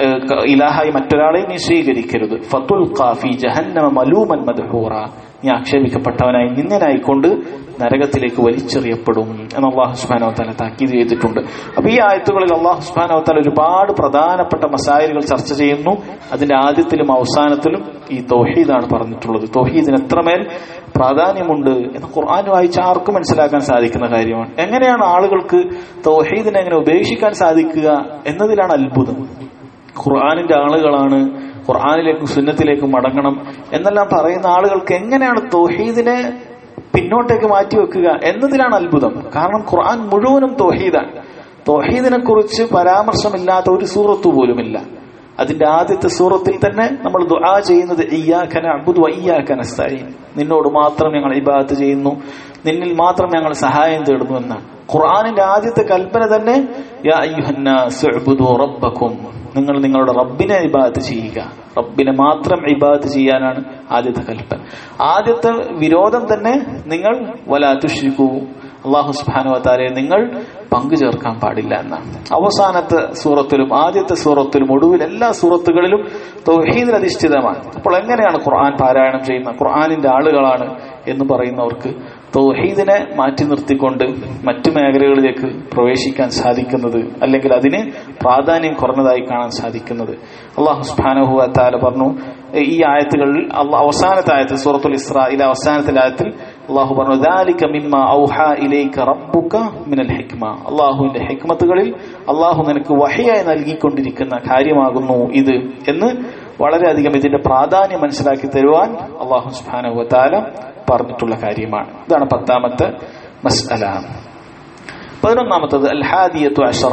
ഇലാഹായി മറ്റൊരാളെ നീ സ്വീകരിക്കരുത് ഫത്തുൽ ഖാഫി ജഹന്നമ മലൂമൻ മദ്ഹൂറ നീ ആക്ഷേപിക്കപ്പെട്ടവനായി നിന്നനായിക്കൊണ്ട് നരകത്തിലേക്ക് വലിച്ചെറിയപ്പെടും എന്ന് അള്ളാഹു സുബാനോ തല താക്കീത് ചെയ്തിട്ടുണ്ട് അപ്പൊ ഈ ആയത്തുകളിൽ അള്ളാഹു സുബാനോ തല ഒരുപാട് പ്രധാനപ്പെട്ട മസായലുകൾ ചർച്ച ചെയ്യുന്നു അതിന്റെ ആദ്യത്തിലും അവസാനത്തിലും ഈ തൗഹീദാണ് പറഞ്ഞിട്ടുള്ളത് തൗഹീദിന് എത്രമേൽ പ്രാധാന്യമുണ്ട് എന്ന് ഖുർആൻ വായിച്ച ആർക്കും മനസ്സിലാക്കാൻ സാധിക്കുന്ന കാര്യമാണ് എങ്ങനെയാണ് ആളുകൾക്ക് തൗഹീദിനെ എങ്ങനെ ഉപേക്ഷിക്കാൻ സാധിക്കുക എന്നതിലാണ് അത്ഭുതം ഖുർആാനിന്റെ ആളുകളാണ് ഖുർആാനിലേക്കും സുന്നത്തിലേക്കും മടങ്ങണം എന്നെല്ലാം പറയുന്ന ആളുകൾക്ക് എങ്ങനെയാണ് തൗഹീദിനെ പിന്നോട്ടേക്ക് മാറ്റിവെക്കുക എന്നതിലാണ് അത്ഭുതം കാരണം ഖുർആൻ മുഴുവനും തൗഹീദാണ് തൗഹീദിനെ കുറിച്ച് പരാമർശമില്ലാത്ത ഒരു സൂറത്ത് പോലുമില്ല അതിന്റെ ആദ്യത്തെ സൂറത്തിൽ തന്നെ നമ്മൾ ദുആ ചെയ്യുന്നത് ഇയ്യാഖന അബ്ദു വയ്യാഖന നസ്തഈൻ നിന്നോട് മാത്രം ഞങ്ങൾ ഇബാദത്ത് ചെയ്യുന്നു നിന്നിൽ മാത്രം ഞങ്ങൾ സഹായം തേടുന്നു എന്നാണ് ഖുർആനിന്റെ ആദ്യത്തെ കൽപ്പന തന്നെ യാ അയ്യുഹന്നാസ് ഉഅ്ബുദു റബ്ബക്കും നിങ്ങൾ നിങ്ങളുടെ റബ്ബിനെ ഇബാദത്ത് ചെയ്യുക റബ്ബിനെ മാത്രം ഇബാദത്ത് ചെയ്യാനാണ് ആദ്യത്തെ കൽപ്പന ആദ്യത്തെ വിരോധം തന്നെ നിങ്ങൾ വലാ തുഷ്രിക്കൂ അള്ളാഹു സുബാനുവത്താലെ നിങ്ങൾ പങ്കു ചേർക്കാൻ പാടില്ല എന്നാണ് അവസാനത്തെ സൂറത്തിലും ആദ്യത്തെ സൂറത്തിലും ഒടുവിൽ എല്ലാ സൂറത്തുകളിലും തൗഹീദിൽ അധിഷ്ഠിതമാണ് അപ്പോൾ എങ്ങനെയാണ് ഖുർആൻ പാരായണം ചെയ്യുന്ന ഖുർആാനിന്റെ ആളുകളാണ് എന്ന് പറയുന്നവർക്ക് തൗഹീദിനെ മാറ്റി നിർത്തിക്കൊണ്ട് മറ്റു മേഖലകളിലേക്ക് പ്രവേശിക്കാൻ സാധിക്കുന്നത് അല്ലെങ്കിൽ അതിന് പ്രാധാന്യം കുറഞ്ഞതായി കാണാൻ സാധിക്കുന്നത് അള്ളാഹു സുബാനഹു താല പറഞ്ഞു ഈ ആയത്തുകളിൽ അവസാനത്തെ ആയത്തിൽ സൂറത്തുൽ ഇസ്രായിലെ അവസാനത്തെ ആയത്തിൽ അള്ളാഹു പറഞ്ഞു ദാലിക മിമ്മ ഔഹ ഇലൈക റബ്ബുക മിനൽ ഹിക്മ അള്ളാഹുവിന്റെ ഹിക്മത്തുകളിൽ അള്ളാഹു നിനക്ക് വഹിയായി നൽകിക്കൊണ്ടിരിക്കുന്ന കാര്യമാകുന്നു ഇത് എന്ന് വളരെയധികം ഇതിന്റെ പ്രാധാന്യം മനസ്സിലാക്കി തരുവാൻ അള്ളാഹു സുബാനഹു താല പറഞ്ഞിട്ടുള്ള കാര്യമാണ് ഇതാണ് പത്താമത്തെ മസ്അല പതിനൊന്നാമത്തത് അൽ ഹാദിയത്തു അഷറ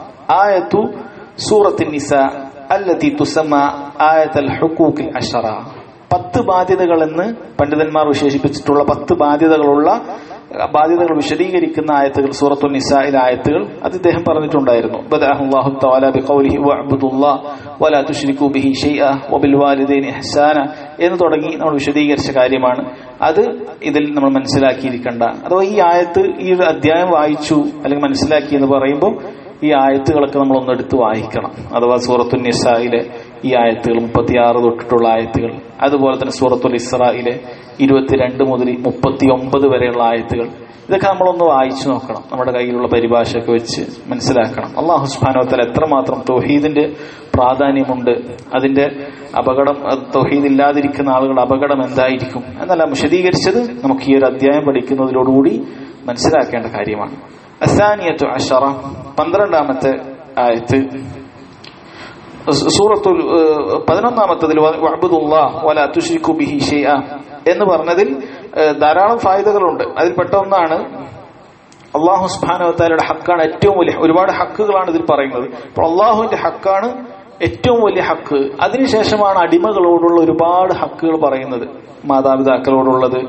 ആയത്തു സൂറത്തിൻ നിസ അല്ലത്തി തുസമ്മ ആയത്തൽ ഹുക്കൂക്കിൽ അഷറ പത്ത് ബാധ്യതകൾ എന്ന് പണ്ഡിതന്മാർ വിശേഷിപ്പിച്ചിട്ടുള്ള പത്ത് ബാധ്യതകളുള്ള ബാധ്യതകൾ വിശദീകരിക്കുന്ന ആയത്തുകൾ സൂറത്തു നിസായിലെ ആയത്തുകൾ അത് ഇദ്ദേഹം പറഞ്ഞിട്ടുണ്ടായിരുന്നു ബദഅഹുല്ലാഹു തആല ബിഖൗലിഹി വഅബ്ദുല്ലാഹ് വലാ തുശ്രികൂ ബിഹി ഷൈഅ വബിൽ വാലിദൈനി ഇഹ്സാന എന്ന് തുടങ്ങി നമ്മൾ വിശദീകരിച്ച കാര്യമാണ് അത് ഇതിൽ നമ്മൾ മനസ്സിലാക്കിയിരിക്കേണ്ട അഥവാ ഈ ആയത്ത് ഈ ഒരു അധ്യായം വായിച്ചു അല്ലെങ്കിൽ മനസ്സിലാക്കി എന്ന് പറയുമ്പോൾ ഈ ആയത്തുകളൊക്കെ നമ്മൾ ഒന്നെടുത്ത് വായിക്കണം അഥവാ സൂറത്തു നിസായിലെ ഈ ആയത്തുകൾ മുപ്പത്തിയാറ് തൊട്ടിട്ടുള്ള ആയത്തുകൾ അതുപോലെ തന്നെ സൂറത്തുൽ ഇസ്രായിലെ ഇരുപത്തിരണ്ട് മുതൽ മുപ്പത്തി ഒമ്പത് വരെയുള്ള ആയത്തുകൾ ഇതൊക്കെ നമ്മളൊന്ന് വായിച്ചു നോക്കണം നമ്മുടെ കയ്യിലുള്ള പരിഭാഷയൊക്കെ വെച്ച് മനസ്സിലാക്കണം അള്ളാഹു സുബാനോത്തല എത്രമാത്രം തൗഹീദിന്റെ പ്രാധാന്യമുണ്ട് അതിന്റെ അപകടം തൗഹീദ് ഇല്ലാതിരിക്കുന്ന ആളുകളുടെ അപകടം എന്തായിരിക്കും എന്നെല്ലാം വിശദീകരിച്ചത് നമുക്ക് ഈ ഒരു അധ്യായം പഠിക്കുന്നതിലോടുകൂടി മനസ്സിലാക്കേണ്ട കാര്യമാണ് അസാനിയത്തു അഷറ പന്ത്രണ്ടാമത്തെ ആയത്ത് സൂറത്തുൽ പതിനൊന്നാമത്തതിൽ വല തുഷിക്കു ബിഹി ഷെയ്അ എന്ന് പറഞ്ഞതിൽ ധാരാളം ഫായതകളുണ്ട് അതിൽപ്പെട്ട ഒന്നാണ് അള്ളാഹു സുബാനവത്താലയുടെ ഹക്കാണ് ഏറ്റവും വലിയ ഒരുപാട് ഹക്കുകളാണ് ഇതിൽ പറയുന്നത് അപ്പോൾ അള്ളാഹുവിന്റെ ഹക്കാണ് ഏറ്റവും വലിയ ഹക്ക് അതിനുശേഷമാണ് അടിമകളോടുള്ള ഒരുപാട് ഹക്കുകൾ പറയുന്നത് മാതാപിതാക്കളോടുള്ളത്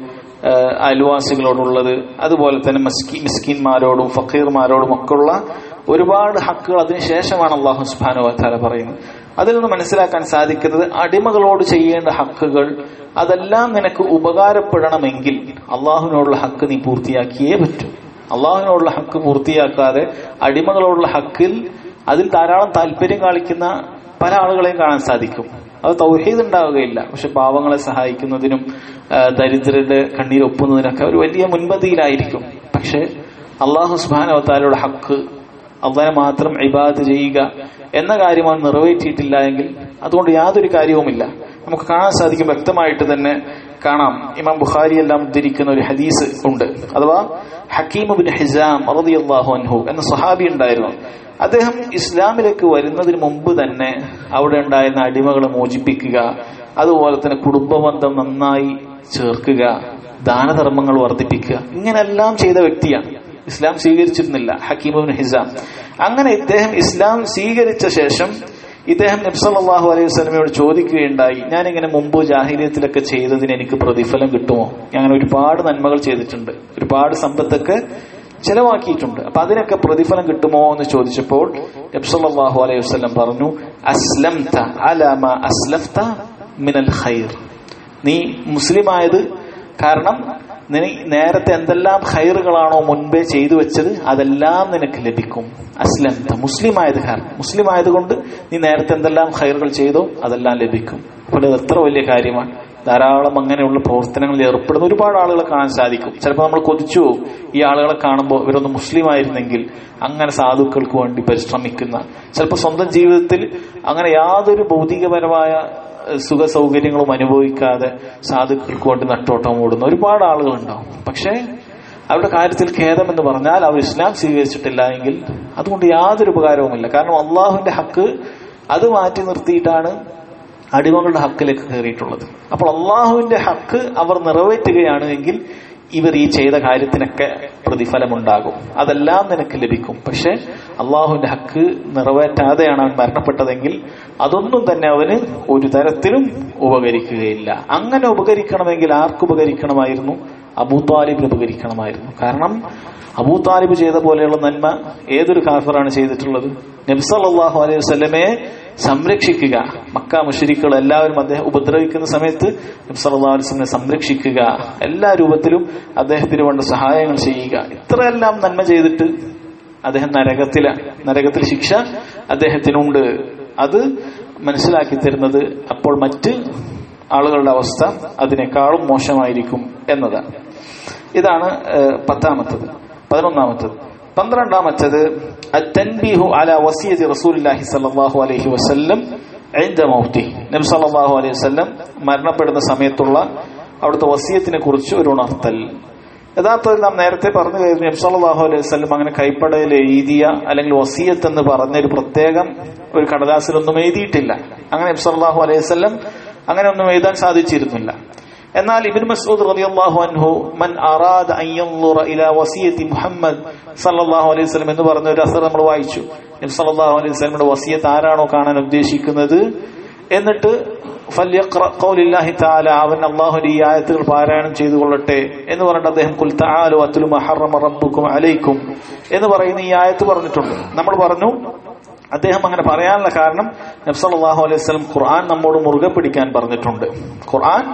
അയൽവാസികളോടുള്ളത് അതുപോലെ തന്നെ മസ്കി മിസ്കിന്മാരോടും ഫക്കീർമാരോടും ഒക്കെ ഉള്ള ഒരുപാട് ഹക്കുകൾ അതിനുശേഷമാണ് അള്ളാഹു സുബാനു വത്താല പറയുന്നത് അതിൽ നിന്ന് മനസ്സിലാക്കാൻ സാധിക്കുന്നത് അടിമകളോട് ചെയ്യേണ്ട ഹക്കുകൾ അതെല്ലാം നിനക്ക് ഉപകാരപ്പെടണമെങ്കിൽ അള്ളാഹുവിനോടുള്ള ഹക്ക് നീ പൂർത്തിയാക്കിയേ പറ്റൂ അള്ളാഹുവിനോടുള്ള ഹക്ക് പൂർത്തിയാക്കാതെ അടിമകളോടുള്ള ഹക്കിൽ അതിൽ ധാരാളം താല്പര്യം കാണിക്കുന്ന പല ആളുകളെയും കാണാൻ സാധിക്കും അത് തൗഹീദ് ഉണ്ടാവുകയില്ല പക്ഷെ പാവങ്ങളെ സഹായിക്കുന്നതിനും ദരിദ്രരുടെ കണ്ണീരൊപ്പുന്നതിനൊക്കെ ഒരു വലിയ മുൻപന്തിയിലായിരിക്കും പക്ഷെ അള്ളാഹു സുബാനവത്താലയുടെ ഹക്ക് അള്ളാനെ മാത്രം ഇബാദ് ചെയ്യുക എന്ന കാര്യം അവൻ നിറവേറ്റിയിട്ടില്ല എങ്കിൽ അതുകൊണ്ട് യാതൊരു കാര്യവുമില്ല നമുക്ക് കാണാൻ സാധിക്കും വ്യക്തമായിട്ട് തന്നെ കാണാം ഇമാം ബുഖാരി എല്ലാം ഉദ്ധരിക്കുന്ന ഒരു ഹദീസ് ഉണ്ട് അഥവാ ഹക്കീമുബിൻ ഹിസാം അള്ളാഹു അൻഹു എന്ന സ്വഹാബി ഉണ്ടായിരുന്നു അദ്ദേഹം ഇസ്ലാമിലേക്ക് വരുന്നതിന് മുമ്പ് തന്നെ അവിടെ ഉണ്ടായിരുന്ന അടിമകളെ മോചിപ്പിക്കുക അതുപോലെ തന്നെ കുടുംബബന്ധം നന്നായി ചേർക്കുക ദാനധർമ്മങ്ങൾ വർദ്ധിപ്പിക്കുക ഇങ്ങനെല്ലാം ചെയ്ത വ്യക്തിയാണ് ഇസ്ലാം സ്വീകരിച്ചിരുന്നില്ല ഹക്കീമുബിൻ ഹിസാം അങ്ങനെ ഇദ്ദേഹം ഇസ്ലാം സ്വീകരിച്ച ശേഷം ഇദ്ദേഹം നബ്സല്ലാഹു അലൈഹി വസ്ലമയോട് ചോദിക്കുകയുണ്ടായി ഞാനിങ്ങനെ മുമ്പ് ജാഹിലിയത്തിലൊക്കെ ചെയ്തതിന് എനിക്ക് പ്രതിഫലം കിട്ടുമോ ഞാൻ അങ്ങനെ ഒരുപാട് നന്മകൾ ചെയ്തിട്ടുണ്ട് ഒരുപാട് സമ്പത്തൊക്കെ ചെലവാക്കിയിട്ടുണ്ട് അപ്പൊ അതിനൊക്കെ പ്രതിഫലം കിട്ടുമോ എന്ന് ചോദിച്ചപ്പോൾ നബ്സല്ലാഹു അലൈഹി വസ്ലം പറഞ്ഞു അസ്ലംത അലമ അസ്ലഫ്ത മിനൽ ഖൈർ നീ മുസ്ലിമായത് കാരണം നീ നേരത്തെ എന്തെല്ലാം ഹൈറുകളാണോ മുൻപേ ചെയ്തു വെച്ചത് അതെല്ലാം നിനക്ക് ലഭിക്കും അസ്ലംത മുസ്ലിം ആയത് കാരണം മുസ്ലിം ആയതുകൊണ്ട് നീ നേരത്തെ എന്തെല്ലാം ഹൈറുകൾ ചെയ്തോ അതെല്ലാം ലഭിക്കും അപ്പോൾ ഇത് എത്ര വലിയ കാര്യമാണ് ധാരാളം അങ്ങനെയുള്ള പ്രവർത്തനങ്ങളിൽ ഏർപ്പെടുന്ന ഒരുപാട് ആളുകളെ കാണാൻ സാധിക്കും ചിലപ്പോൾ നമ്മൾ കൊതിച്ചു ഈ ആളുകളെ കാണുമ്പോൾ ഇവരൊന്ന് മുസ്ലിം ആയിരുന്നെങ്കിൽ അങ്ങനെ സാധുക്കൾക്ക് വേണ്ടി പരിശ്രമിക്കുന്ന ചിലപ്പോൾ സ്വന്തം ജീവിതത്തിൽ അങ്ങനെ യാതൊരു ഭൗതികപരമായ സുഖ സൗകര്യങ്ങളും അനുഭവിക്കാതെ സാധുക്കൾക്ക് വേണ്ടി നട്ടോട്ടം ഓടുന്ന ഒരുപാട് ആളുകളുണ്ടാവും പക്ഷേ അവരുടെ കാര്യത്തിൽ ഖേദം എന്ന് പറഞ്ഞാൽ അവർ ഇസ്ലാം സ്വീകരിച്ചിട്ടില്ല എങ്കിൽ അതുകൊണ്ട് യാതൊരു ഉപകാരവുമില്ല കാരണം അള്ളാഹുവിന്റെ ഹക്ക് അത് മാറ്റി നിർത്തിയിട്ടാണ് അടിമകളുടെ ഹക്കിലേക്ക് കയറിയിട്ടുള്ളത് അപ്പോൾ അള്ളാഹുവിന്റെ ഹക്ക് അവർ നിറവേറ്റുകയാണ് എങ്കിൽ ഇവർ ഈ ചെയ്ത കാര്യത്തിനൊക്കെ പ്രതിഫലമുണ്ടാകും അതെല്ലാം നിനക്ക് ലഭിക്കും പക്ഷെ അള്ളാഹുവിന്റെ ഹക്ക് നിറവേറ്റാതെയാണ് അവൻ മരണപ്പെട്ടതെങ്കിൽ അതൊന്നും തന്നെ അവന് ഒരു തരത്തിലും ഉപകരിക്കുകയില്ല അങ്ങനെ ഉപകരിക്കണമെങ്കിൽ ആർക്ക് ഉപകരിക്കണമായിരുന്നു അബൂ താലിബിന് ഉപകരിക്കണമായിരുന്നു കാരണം അബൂ താലിബ് ചെയ്ത പോലെയുള്ള നന്മ ഏതൊരു കാഫറാണ് ചെയ്തിട്ടുള്ളത് നബ്സല്ലാഹു അലൈഹി വസ്ലമയെ സംരക്ഷിക്കുക മക്ക മുഷരിക്കുകൾ എല്ലാവരും അദ്ദേഹം ഉപദ്രവിക്കുന്ന സമയത്ത് നബ്സല്ലാ അലൈഹിനെ സംരക്ഷിക്കുക എല്ലാ രൂപത്തിലും അദ്ദേഹത്തിന് വേണ്ട സഹായങ്ങൾ ചെയ്യുക ഇത്രയെല്ലാം നന്മ ചെയ്തിട്ട് അദ്ദേഹം നരകത്തില നരകത്തിൽ ശിക്ഷ അദ്ദേഹത്തിനുണ്ട് അത് മനസ്സിലാക്കി തരുന്നത് അപ്പോൾ മറ്റ് ആളുകളുടെ അവസ്ഥ അതിനേക്കാളും മോശമായിരിക്കും എന്നതാണ് ഇതാണ് പത്താമത്തത് പതിനൊന്നാമത്തത് പന്ത്രണ്ടാമത്തത് التنبيه على وصية رسول الله صلى الله عليه وسلم عند موته നബി സല്ലല്ലാഹു അലൈഹി വസല്ലം മരണപ്പെടുന്ന സമയത്തുള്ള അവിടുത്തെ വസിയത്തിനെ കുറിച്ച് ഒരു ഉണർത്തൽ യഥാർത്ഥത്തിൽ നാം നേരത്തെ പറഞ്ഞു കഴിഞ്ഞു നബി സല്ലല്ലാഹു അലൈഹി വസല്ലം അങ്ങനെ കൈപ്പടയിൽ എഴുതിയ അല്ലെങ്കിൽ വസിയത്ത് എന്ന് പറഞ്ഞ ഒരു പ്രത്യേകം ഒരു കടലാസിലൊന്നും എഴുതിയിട്ടില്ല അങ്ങനെ നബി സല്ലല്ലാഹു അലൈഹി വസല്ലം അങ്ങനെ ഒന്നും എഴുതാൻ സാധിച്ചിരുന്നില്ല എന്നാൽ ഇബിൻ മസ്ഊദ് റളിയല്ലാഹു അൻഹു മൻ അറാദ അൻ യൻളുറ ഇലാ വസിയത്തി മുഹമ്മദ് സല്ലല്ലാഹു അലൈഹി വസല്ലം എന്ന് പറഞ്ഞ ഒരു അസർ നമ്മൾ വായിച്ചു നബി സല്ലല്ലാഹു അലൈഹി വസല്ലമയുടെ വസിയത്ത് ആരാണോ കാണാൻ ഉദ്ദേശിക്കുന്നത് എന്നിട്ട് ഫല്യഖ്റ ഖൗലില്ലാഹി തആല അവൻ അല്ലാഹുവിന്റെ ഈ ആയത്തുകൾ പാരായണം ചെയ്തു കൊള്ളട്ടെ എന്ന് പറഞ്ഞിട്ട് അദ്ദേഹം കുൽ തആലു അത്ലു മാ ഹറമ റബ്ബുക്കും അലൈക്കും എന്ന് പറയുന്ന ഈ ആയത്ത് പറഞ്ഞിട്ടുണ്ട് നമ്മൾ പറഞ്ഞു അദ്ദേഹം അങ്ങനെ പറയാനുള്ള കാരണം നബ്സല്ലാഹു അലൈഹി സ്വലം ഖുർആൻ നമ്മോട് മുറുകെ പിടിക്കാൻ പറഞ്ഞിട്ടുണ്ട് ഖുർആൻ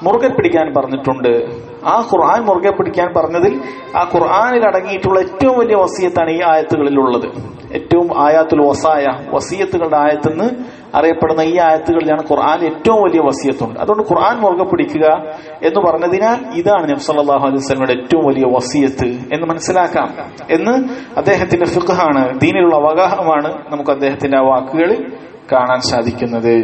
മുറുകെ പിടിക്കാൻ പറഞ്ഞിട്ടുണ്ട് ആ ഖുർആൻ മുറുകെ പിടിക്കാൻ പറഞ്ഞതിൽ ആ ഖുർആനിൽ അടങ്ങിയിട്ടുള്ള ഏറ്റവും വലിയ വസീയത്താണ് ഈ ആയത്തുകളിലുള്ളത് ഏറ്റവും ആയാത്തുൽ വസായ വസീയത്തുകളുടെ ആയത്തെന്ന് അറിയപ്പെടുന്ന ഈ ആയത്തുകളിലാണ് ഖുർആൻ ഏറ്റവും വലിയ വസീയത്തുണ്ട് അതുകൊണ്ട് ഖുർആൻ മുറുകെ പിടിക്കുക എന്ന് പറഞ്ഞതിനാൽ ഇതാണ് നബി സല്ലല്ലാഹു അലൈഹി വസല്ലമയുടെ ഏറ്റവും വലിയ വസീയത്ത് എന്ന് മനസ്സിലാക്കാം എന്ന് അദ്ദേഹത്തിന്റെ ഫിഖാണ് ദീനിലുള്ള അവഗാഹമാണ് നമുക്ക് അദ്ദേഹത്തിന്റെ ആ വാക്കുകളിൽ കാണാൻ സാധിക്കുന്നത്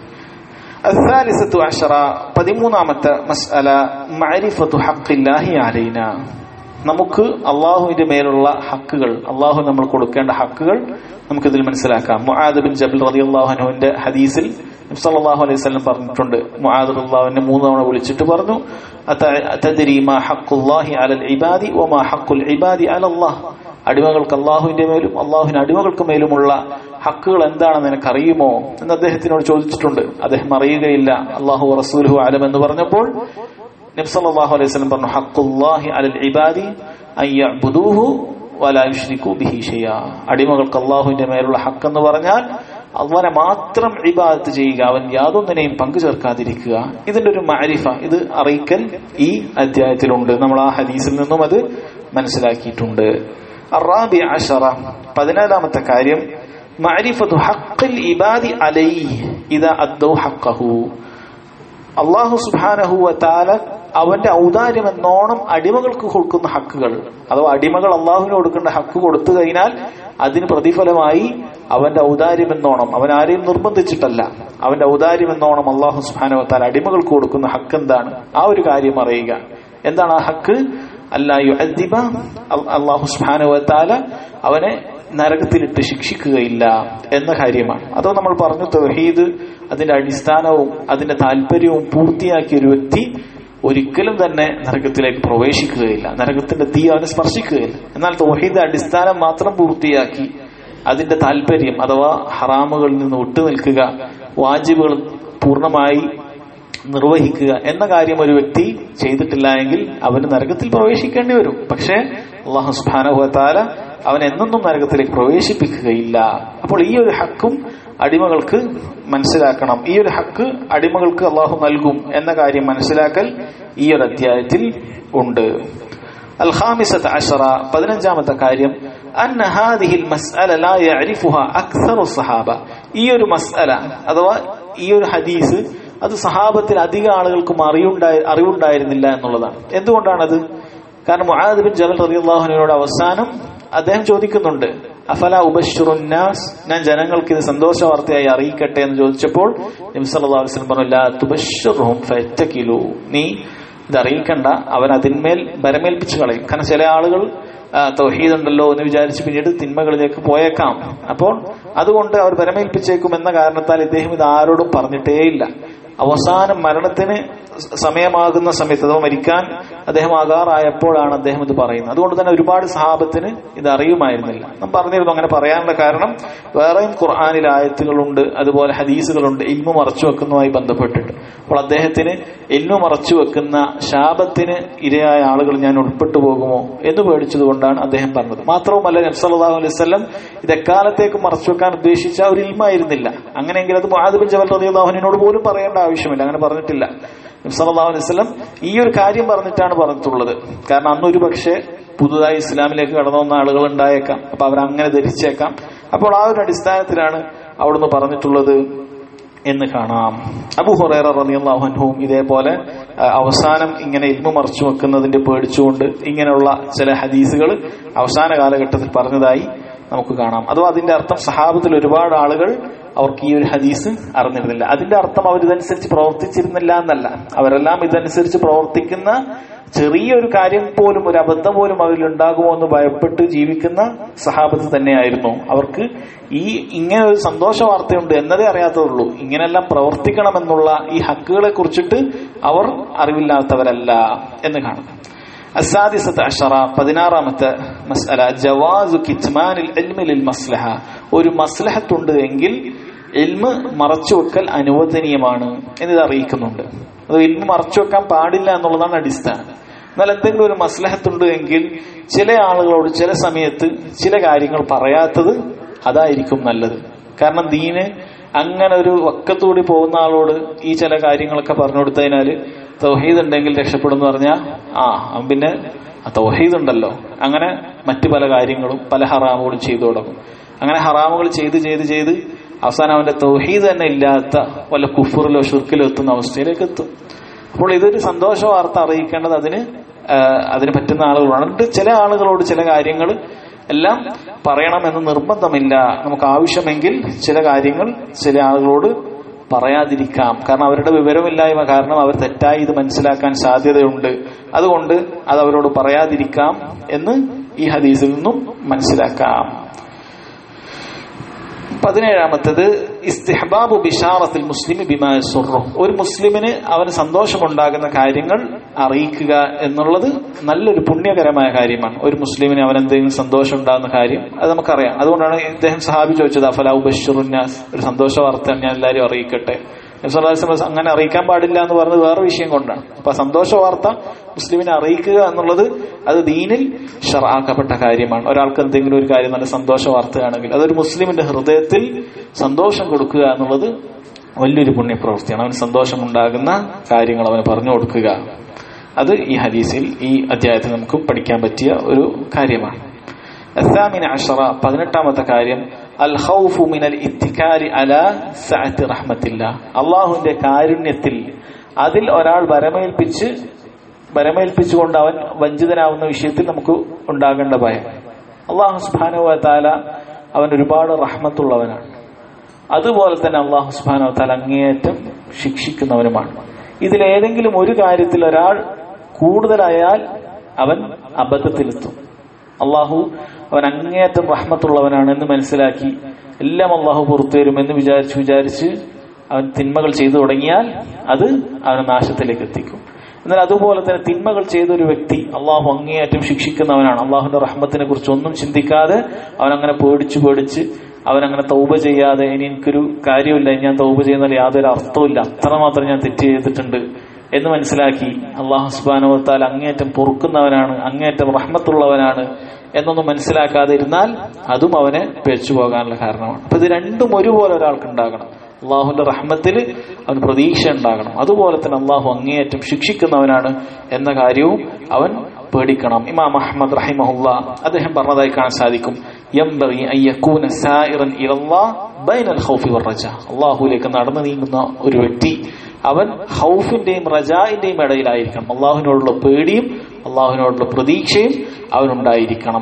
الثالثة عشرة പതിമൂന്നാമത്തെ മസ്അല മഅരിഫത്തു ഹഖില്ലാഹി അലൈന നമുക്ക് അള്ളാഹുവിന്റെ മേലുള്ള ഹക്കുകൾ അള്ളാഹു നമ്മൾ കൊടുക്കേണ്ട ഹക്കുകൾ നമുക്കിതിൽ മനസ്സിലാക്കാം മുആദ് ബിൻ ജബൽ റളിയല്ലാഹു അൻഹുവിന്റെ ഹദീസിൽ നബി സല്ലല്ലാഹു അലൈഹി വസല്ലം പറഞ്ഞിട്ടുണ്ട് മുആദ് റളിയല്ലാഹുവിനെ മൂന്ന് തവണ വിളിച്ചിട്ട് പറഞ്ഞു അതദ്രി മാ ഹഖുല്ലാഹി അലൽ ഇബാദി വമാ ഹഖുൽ ഇബാദി അലല്ലാഹ് അടിമകൾക്ക് അള്ളാഹുവിന്റെ മേലും അള്ളാഹുവിന് അടിമകൾക്ക് മേലുമുള്ള ഹക്കുകൾ എന്താണെന്ന് നിനക്കറിയുമോ എന്ന് അദ്ദേഹത്തിനോട് ചോദിച്ചിട്ടുണ്ട് അദ്ദേഹം അറിയുകയില്ല അള്ളാഹു റസൂലുഹു ആലം എന്ന് പറഞ്ഞപ്പോൾ നബ്സല്ലാഹു അലൈഹി സ്വലം പറഞ്ഞു ഹക്കുല്ലാഹി അലൽ ഇബാദി അയ്യബുദൂഹു വലായുഷ്രിക്കു ബിഹി ഷെയ്യ അടിമകൾക്ക് അള്ളാഹുവിന്റെ മേലുള്ള ഹക്ക് എന്ന് പറഞ്ഞാൽ അവനെ മാത്രം ഇബാദത്ത് ചെയ്യുക അവൻ യാതൊന്നിനെയും പങ്കു ചേർക്കാതിരിക്കുക ഇതിന്റെ ഒരു മാരിഫ ഇത് അറിയിക്കൽ ഈ അധ്യായത്തിലുണ്ട് നമ്മൾ ആ ഹദീസിൽ നിന്നും അത് മനസ്സിലാക്കിയിട്ടുണ്ട് الرابع عشر പതിനാലാമത്തെ കാര്യം معرفة حق العباد عليه إذا أدوا حقه അള്ളാഹു സുബാനഹു വത്താല അവന്റെ ഔദാര്യം എന്നോണം അടിമകൾക്ക് കൊടുക്കുന്ന ഹക്കുകൾ അഥവാ അടിമകൾ അള്ളാഹുവിന് കൊടുക്കേണ്ട ഹക്ക് കൊടുത്തു കഴിഞ്ഞാൽ അതിന് പ്രതിഫലമായി അവന്റെ ഔദാര്യം എന്നോണം അവൻ ആരെയും നിർബന്ധിച്ചിട്ടല്ല അവന്റെ ഔദാര്യം എന്നോണം അള്ളാഹു സുബാനഹു വത്താല അടിമകൾക്ക് കൊടുക്കുന്ന ഹക്ക് എന്താണ് ആ ഒരു കാര്യം അറിയുക എന്താണ് ആ ഹക്ക് അല്ലായു അദ്ദിബ അള്ളാഹു സുബാനുവത്താല അവനെ നരകത്തിലിട്ട് ശിക്ഷിക്കുകയില്ല എന്ന കാര്യമാണ് അതോ നമ്മൾ പറഞ്ഞു തൗഹീദ് അതിന്റെ അടിസ്ഥാനവും അതിന്റെ താല്പര്യവും പൂർത്തിയാക്കിയ ഒരു വ്യക്തി ഒരിക്കലും തന്നെ നരകത്തിലേക്ക് പ്രവേശിക്കുകയില്ല നരകത്തിന്റെ തീ അവനെ സ്പർശിക്കുകയില്ല എന്നാൽ തൗഹീദ് അടിസ്ഥാനം മാത്രം പൂർത്തിയാക്കി അതിന്റെ താല്പര്യം അഥവാ ഹറാമുകളിൽ നിന്ന് വിട്ടുനിൽക്കുക വാജിബുകൾ പൂർണ്ണമായി നിർവഹിക്കുക എന്ന കാര്യം ഒരു വ്യക്തി ചെയ്തിട്ടില്ല എങ്കിൽ അവന് നരകത്തിൽ പ്രവേശിക്കേണ്ടി വരും പക്ഷേ അള്ളാഹു സുബാനുഭവത്താല അവൻ എന്നൊന്നും നരകത്തിലേക്ക് പ്രവേശിപ്പിക്കുകയില്ല അപ്പോൾ ഈ ഒരു ഹക്കും അടിമകൾക്ക് മനസ്സിലാക്കണം ഈ ഒരു ഹക്ക് അടിമകൾക്ക് അള്ളാഹു നൽകും എന്ന കാര്യം മനസ്സിലാക്കൽ ഈ ഒരു അധ്യായത്തിൽ ഉണ്ട് الخامسة عشرة പതിനഞ്ചാമത്തെ കാര്യം أن هذه المسألة لا يعرفها أكثر الصحابة ഈ ഒരു മസ്അല അഥവാ ഈ ഒരു ഹദീസ് അത് സഹാബത്തിൽ അധിക ആളുകൾക്കും അറിവുണ്ടായി അറിവുണ്ടായിരുന്നില്ല എന്നുള്ളതാണ് എന്തുകൊണ്ടാണത് കാരണം മുആദ് ബിൻ ജബൽ റളിയല്ലാഹുവിനോട് അവസാനം അദ്ദേഹം ചോദിക്കുന്നുണ്ട് അഫല ഉബശ്ശുറുന്നാസ് ഞാൻ ജനങ്ങൾക്ക് ഇത് സന്തോഷ വാർത്തയായി അറിയിക്കട്ടെ എന്ന് ചോദിച്ചപ്പോൾ നബി സല്ലല്ലാഹു അലൈഹി വസല്ലം പറഞ്ഞു ലാ തുബശ്ശിറുഹും ഫയത്തകിലു നീ ഇത് അറിയിക്കണ്ട അവൻ അതിന്മേൽ ബരമേൽപ്പിച്ചു കളയും കാരണം ചില ആളുകൾ തൗഹീദ് ഉണ്ടല്ലോ എന്ന് വിചാരിച്ച് പിന്നീട് തിന്മകളിലേക്ക് പോയേക്കാം അപ്പോൾ അതുകൊണ്ട് അവർ ബരമേൽപ്പിച്ചേക്കും എന്ന കാരണത്താൽ ഇദ്ദേഹം ഇത് ആരോടും പറഞ്ഞിട്ടേയില്ല അവസാനം മരണത്തിന് സമയമാകുന്ന സമയത്ത് അഥവാ മരിക്കാൻ അദ്ദേഹം ആകാറായപ്പോഴാണ് അദ്ദേഹം ഇത് പറയുന്നത് അതുകൊണ്ട് തന്നെ ഒരുപാട് സഹാബത്തിന് ഇത് അറിയുമായിരുന്നില്ല നാം പറഞ്ഞിരുന്നു അങ്ങനെ പറയാനുള്ള കാരണം വേറെയും ഖുർആാനിൽ ആയത്തുകളുണ്ട് അതുപോലെ ഹദീസുകളുണ്ട് ഇൽമു മറച്ചു വെക്കുന്നതുമായി ബന്ധപ്പെട്ടിട്ട് അപ്പോൾ അദ്ദേഹത്തിന് ഇൽമു മറച്ചു വെക്കുന്ന ശാപത്തിന് ഇരയായ ആളുകൾ ഞാൻ ഉൾപ്പെട്ടു പോകുമോ എന്ന് പേടിച്ചതുകൊണ്ടാണ് അദ്ദേഹം പറഞ്ഞത് മാത്രവുമല്ല നബ്സല്ലാഹു അലൈഹി വസല്ലം ഇത് എക്കാലത്തേക്ക് മറച്ചു വെക്കാൻ ഉദ്ദേശിച്ച ഒരു ഇൽമായിരുന്നില്ല അങ്ങനെയെങ്കിൽ അത് മുഹാദിബിൻ ജബൽ റളിയല്ലാഹുവിനോട് പോലും പറയേണ്ട ആവശ്യമില്ല അങ്ങനെ പറഞ്ഞിട്ടില്ല സല്ലല്ലാഹു അലൈഹി വസല്ലം ഈ ഒരു കാര്യം പറഞ്ഞിട്ടാണ് പറഞ്ഞിട്ടുള്ളത് കാരണം അന്ന് ഒരു പക്ഷേ പുതുതായി ഇസ്ലാമിലേക്ക് കടന്നു വന്ന ആളുകൾ ഉണ്ടായേക്കാം അപ്പൊ അവർ അങ്ങനെ ധരിച്ചേക്കാം അപ്പോൾ ആ ഒരു അടിസ്ഥാനത്തിലാണ് അവിടുന്ന് പറഞ്ഞിട്ടുള്ളത് എന്ന് കാണാം അബു ഹുറൈറ റളിയല്ലാഹു അൻഹുവും ഇതേപോലെ അവസാനം ഇങ്ങനെ ഇൽമു മറച്ചു വെക്കുന്നതിന്റെ പേടിച്ചുകൊണ്ട് ഇങ്ങനെയുള്ള ചില ഹദീസുകൾ അവസാന കാലഘട്ടത്തിൽ പറഞ്ഞതായി നമുക്ക് കാണാം അഥവാ അതിന്റെ അർത്ഥം സഹാബത്തിൽ ഒരുപാട് ആളുകൾ അവർക്ക് ഈ ഒരു ഹദീസ് അറിഞ്ഞിരുന്നില്ല അതിന്റെ അർത്ഥം അവർ ഇതനുസരിച്ച് പ്രവർത്തിച്ചിരുന്നില്ല എന്നല്ല അവരെല്ലാം ഇതനുസരിച്ച് പ്രവർത്തിക്കുന്ന ചെറിയൊരു കാര്യം പോലും ഒരു അബദ്ധം പോലും അവരിൽ ഉണ്ടാകുമോ എന്ന് ഭയപ്പെട്ട് ജീവിക്കുന്ന സഹാബത്ത് തന്നെയായിരുന്നു അവർക്ക് ഈ ഇങ്ങനെ ഒരു സന്തോഷ വാർത്തയുണ്ട് എന്നതേ അറിയാത്തതുള്ളൂ ഇങ്ങനെല്ലാം പ്രവർത്തിക്കണമെന്നുള്ള ഈ ഹക്കുകളെ കുറിച്ചിട്ട് അവർ അറിവില്ലാത്തവരല്ല എന്ന് കാണും അസാദിസത്ത് അഷറ പതിനാറാമത്തെ മസ്അല ജവാസു കിറ്റ്മാനിൽ എൽമിലിൽ മസ്ലഹ ഒരു മസ്ലഹത്തുണ്ട് എങ്കിൽ എൽമ് മറച്ചുവെക്കൽ അനുവദനീയമാണ് എന്നിത് അറിയിക്കുന്നുണ്ട് അത് എൽമ് മറച്ചുവെക്കാൻ പാടില്ല എന്നുള്ളതാണ് അടിസ്ഥാനം എന്നാൽ എന്തെങ്കിലും ഒരു മസ്ലഹത്തുണ്ട് എങ്കിൽ ചില ആളുകളോട് ചില സമയത്ത് ചില കാര്യങ്ങൾ പറയാത്തത് അതായിരിക്കും നല്ലത് കാരണം ദീന് അങ്ങനെ ഒരു വക്കത്തൂടി പോകുന്ന ആളോട് ഈ ചില കാര്യങ്ങളൊക്കെ പറഞ്ഞു കൊടുത്തതിനാല് തൗഹീദ് ഉണ്ടെങ്കിൽ രക്ഷപ്പെടും പറഞ്ഞാൽ ആ അവൻ പിന്നെ ആ തൗഹീദ് ഉണ്ടല്ലോ അങ്ങനെ മറ്റു പല കാര്യങ്ങളും പല ഹറാമുകളും ചെയ്തു തുടങ്ങും അങ്ങനെ ഹറാമുകൾ ചെയ്ത് ചെയ്ത് ചെയ്ത് അവസാനം അവന്റെ തൗഹീദ് തന്നെ ഇല്ലാത്ത വല്ല കുഫറിലോ ഷുർക്കിലോ എത്തുന്ന അവസ്ഥയിലേക്ക് എത്തും അപ്പോൾ ഇതൊരു സന്തോഷ വാർത്ത അറിയിക്കേണ്ടത് അതിന് അതിന് പറ്റുന്ന ആളുകളാണ് എന്നിട്ട് ചില ആളുകളോട് ചില കാര്യങ്ങൾ എല്ലാം പറയണമെന്ന് നിർബന്ധമില്ല നമുക്ക് ആവശ്യമെങ്കിൽ ചില കാര്യങ്ങൾ ചില ആളുകളോട് പറയാതിരിക്കാം കാരണം അവരുടെ വിവരമില്ലായ്മ കാരണം അവർ തെറ്റായി ഇത് മനസ്സിലാക്കാൻ സാധ്യതയുണ്ട് അതുകൊണ്ട് അത് അവരോട് പറയാതിരിക്കാം എന്ന് ഈ ഹദീസിൽ നിന്നും മനസ്സിലാക്കാം പതിനേഴാമത്തത് ഇസ്തിഹബാബു ബിഷാറത്തിൽ മുസ്ലിം ബിമാസുറു ഒരു മുസ്ലിമിന് അവന് സന്തോഷമുണ്ടാകുന്ന കാര്യങ്ങൾ അറിയിക്കുക എന്നുള്ളത് നല്ലൊരു പുണ്യകരമായ കാര്യമാണ് ഒരു മുസ്ലിമിന് അവൻ എന്തെങ്കിലും സന്തോഷം ഉണ്ടാകുന്ന കാര്യം അത് നമുക്കറിയാം അതുകൊണ്ടാണ് ഇദ്ദേഹം സഹാബി ചോദിച്ചത് അഫലാബ് ബഷറുന്നാസ് ഒരു സന്തോഷ വാർത്ത ഞാൻ എല്ലാവരും അറിയിക്കട്ടെ അങ്ങനെ അറിയിക്കാൻ പാടില്ല എന്ന് പറഞ്ഞത് വേറെ വിഷയം കൊണ്ടാണ് അപ്പൊ സന്തോഷ വാർത്ത മുസ്ലിമിനെ അറിയിക്കുക എന്നുള്ളത് അത് ദീനിൽ ഷറാക്കപ്പെട്ട കാര്യമാണ് ഒരാൾക്ക് എന്തെങ്കിലും ഒരു കാര്യം നല്ല സന്തോഷ വാർത്തയാണെങ്കിൽ അതൊരു മുസ്ലിമിന്റെ ഹൃദയത്തിൽ സന്തോഷം കൊടുക്കുക എന്നുള്ളത് വലിയൊരു പുണ്യപ്രവൃത്തിയാണ് അവന് സന്തോഷമുണ്ടാകുന്ന കാര്യങ്ങൾ അവന് പറഞ്ഞു കൊടുക്കുക അത് ഈ ഹദീസിൽ ഈ അധ്യായത്തിൽ നമുക്ക് പഠിക്കാൻ പറ്റിയ ഒരു കാര്യമാണ് الثامن عشر പതിനെട്ടാമത്തെ കാര്യം അൽ ഖൗഫു മിനൽ ഇത്തിക്കാരി അല സഅത്തി റഹ്മത്തില്ല അള്ളാഹുവിന്റെ കാരുണ്യത്തിൽ അതിൽ ഒരാൾ വരമേൽപ്പിച്ച് വരമേൽപ്പിച്ചുകൊണ്ട് അവൻ വഞ്ചിതനാവുന്ന വിഷയത്തിൽ നമുക്ക് ഉണ്ടാകേണ്ട ഭയം അള്ളാഹു സുബാനുവ താല അവൻ ഒരുപാട് റഹ്മത്തുള്ളവനാണ് അതുപോലെ തന്നെ അള്ളാഹു സുബാനു താല അങ്ങേയറ്റം ശിക്ഷിക്കുന്നവനുമാണ് ഇതിലേതെങ്കിലും ഒരു കാര്യത്തിൽ ഒരാൾ കൂടുതലായാൽ അവൻ അബദ്ധത്തിലെത്തും അള്ളാഹു അവൻ അങ്ങേയറ്റം റഹ്മത്തുള്ളവനാണ് എന്ന് മനസ്സിലാക്കി എല്ലാം അള്ളാഹു പുറത്തു വരുമെന്ന് വിചാരിച്ച് വിചാരിച്ച് അവൻ തിന്മകൾ ചെയ്തു തുടങ്ങിയാൽ അത് അവനെ നാശത്തിലേക്ക് എത്തിക്കും എന്നാൽ അതുപോലെ തന്നെ തിന്മകൾ ചെയ്ത ഒരു വ്യക്തി അള്ളാഹു അങ്ങേയറ്റം ശിക്ഷിക്കുന്നവനാണ് അള്ളാഹുന്റെ റഹ്മത്തിനെ കുറിച്ച് ഒന്നും ചിന്തിക്കാതെ അവൻ അങ്ങനെ പേടിച്ച് പേടിച്ച് അവൻ അങ്ങനെ തൗബ ചെയ്യാതെ ഇനി എനിക്കൊരു കാര്യമില്ല ഞാൻ തൗബ ചെയ്യുന്നതിൽ യാതൊരു അർത്ഥമില്ല അത്രമാത്രം ഞാൻ തെറ്റ് ചെയ്തിട്ടുണ്ട് എന്ന് മനസ്സിലാക്കി അള്ളാഹു സുബാനുവത്താൽ അങ്ങേയറ്റം പൊറുക്കുന്നവനാണ് അങ്ങേയറ്റം റഹ്മത്തുള്ളവനാണ് എന്നൊന്നും മനസ്സിലാക്കാതെ ഇരുന്നാൽ അതും അവനെ പേച്ചു പോകാനുള്ള കാരണമാണ് അപ്പൊ ഇത് രണ്ടും ഒരുപോലെ ഒരാൾക്ക് ഉണ്ടാകണം അള്ളാഹുന്റെ റഹ്മത്തിൽ അവന് പ്രതീക്ഷ ഉണ്ടാകണം അതുപോലെ തന്നെ അള്ളാഹു അങ്ങേയറ്റം ശിക്ഷിക്കുന്നവനാണ് എന്ന കാര്യവും അവൻ പേടിക്കണം ഇമാം അഹമ്മദ് റഹിമഹുല്ല അദ്ദേഹം പറഞ്ഞതായി കാണാൻ സാധിക്കും അള്ളാഹുലേക്ക് നടന്നു നീങ്ങുന്ന ഒരു വ്യക്തി അവൻ ഹൗഫിന്റെയും റജായിന്റെയും ഇടയിലായിരിക്കണം അള്ളാഹുവിനോടുള്ള പേടിയും അള്ളാഹുവിനോടുള്ള പ്രതീക്ഷയും അവനുണ്ടായിരിക്കണം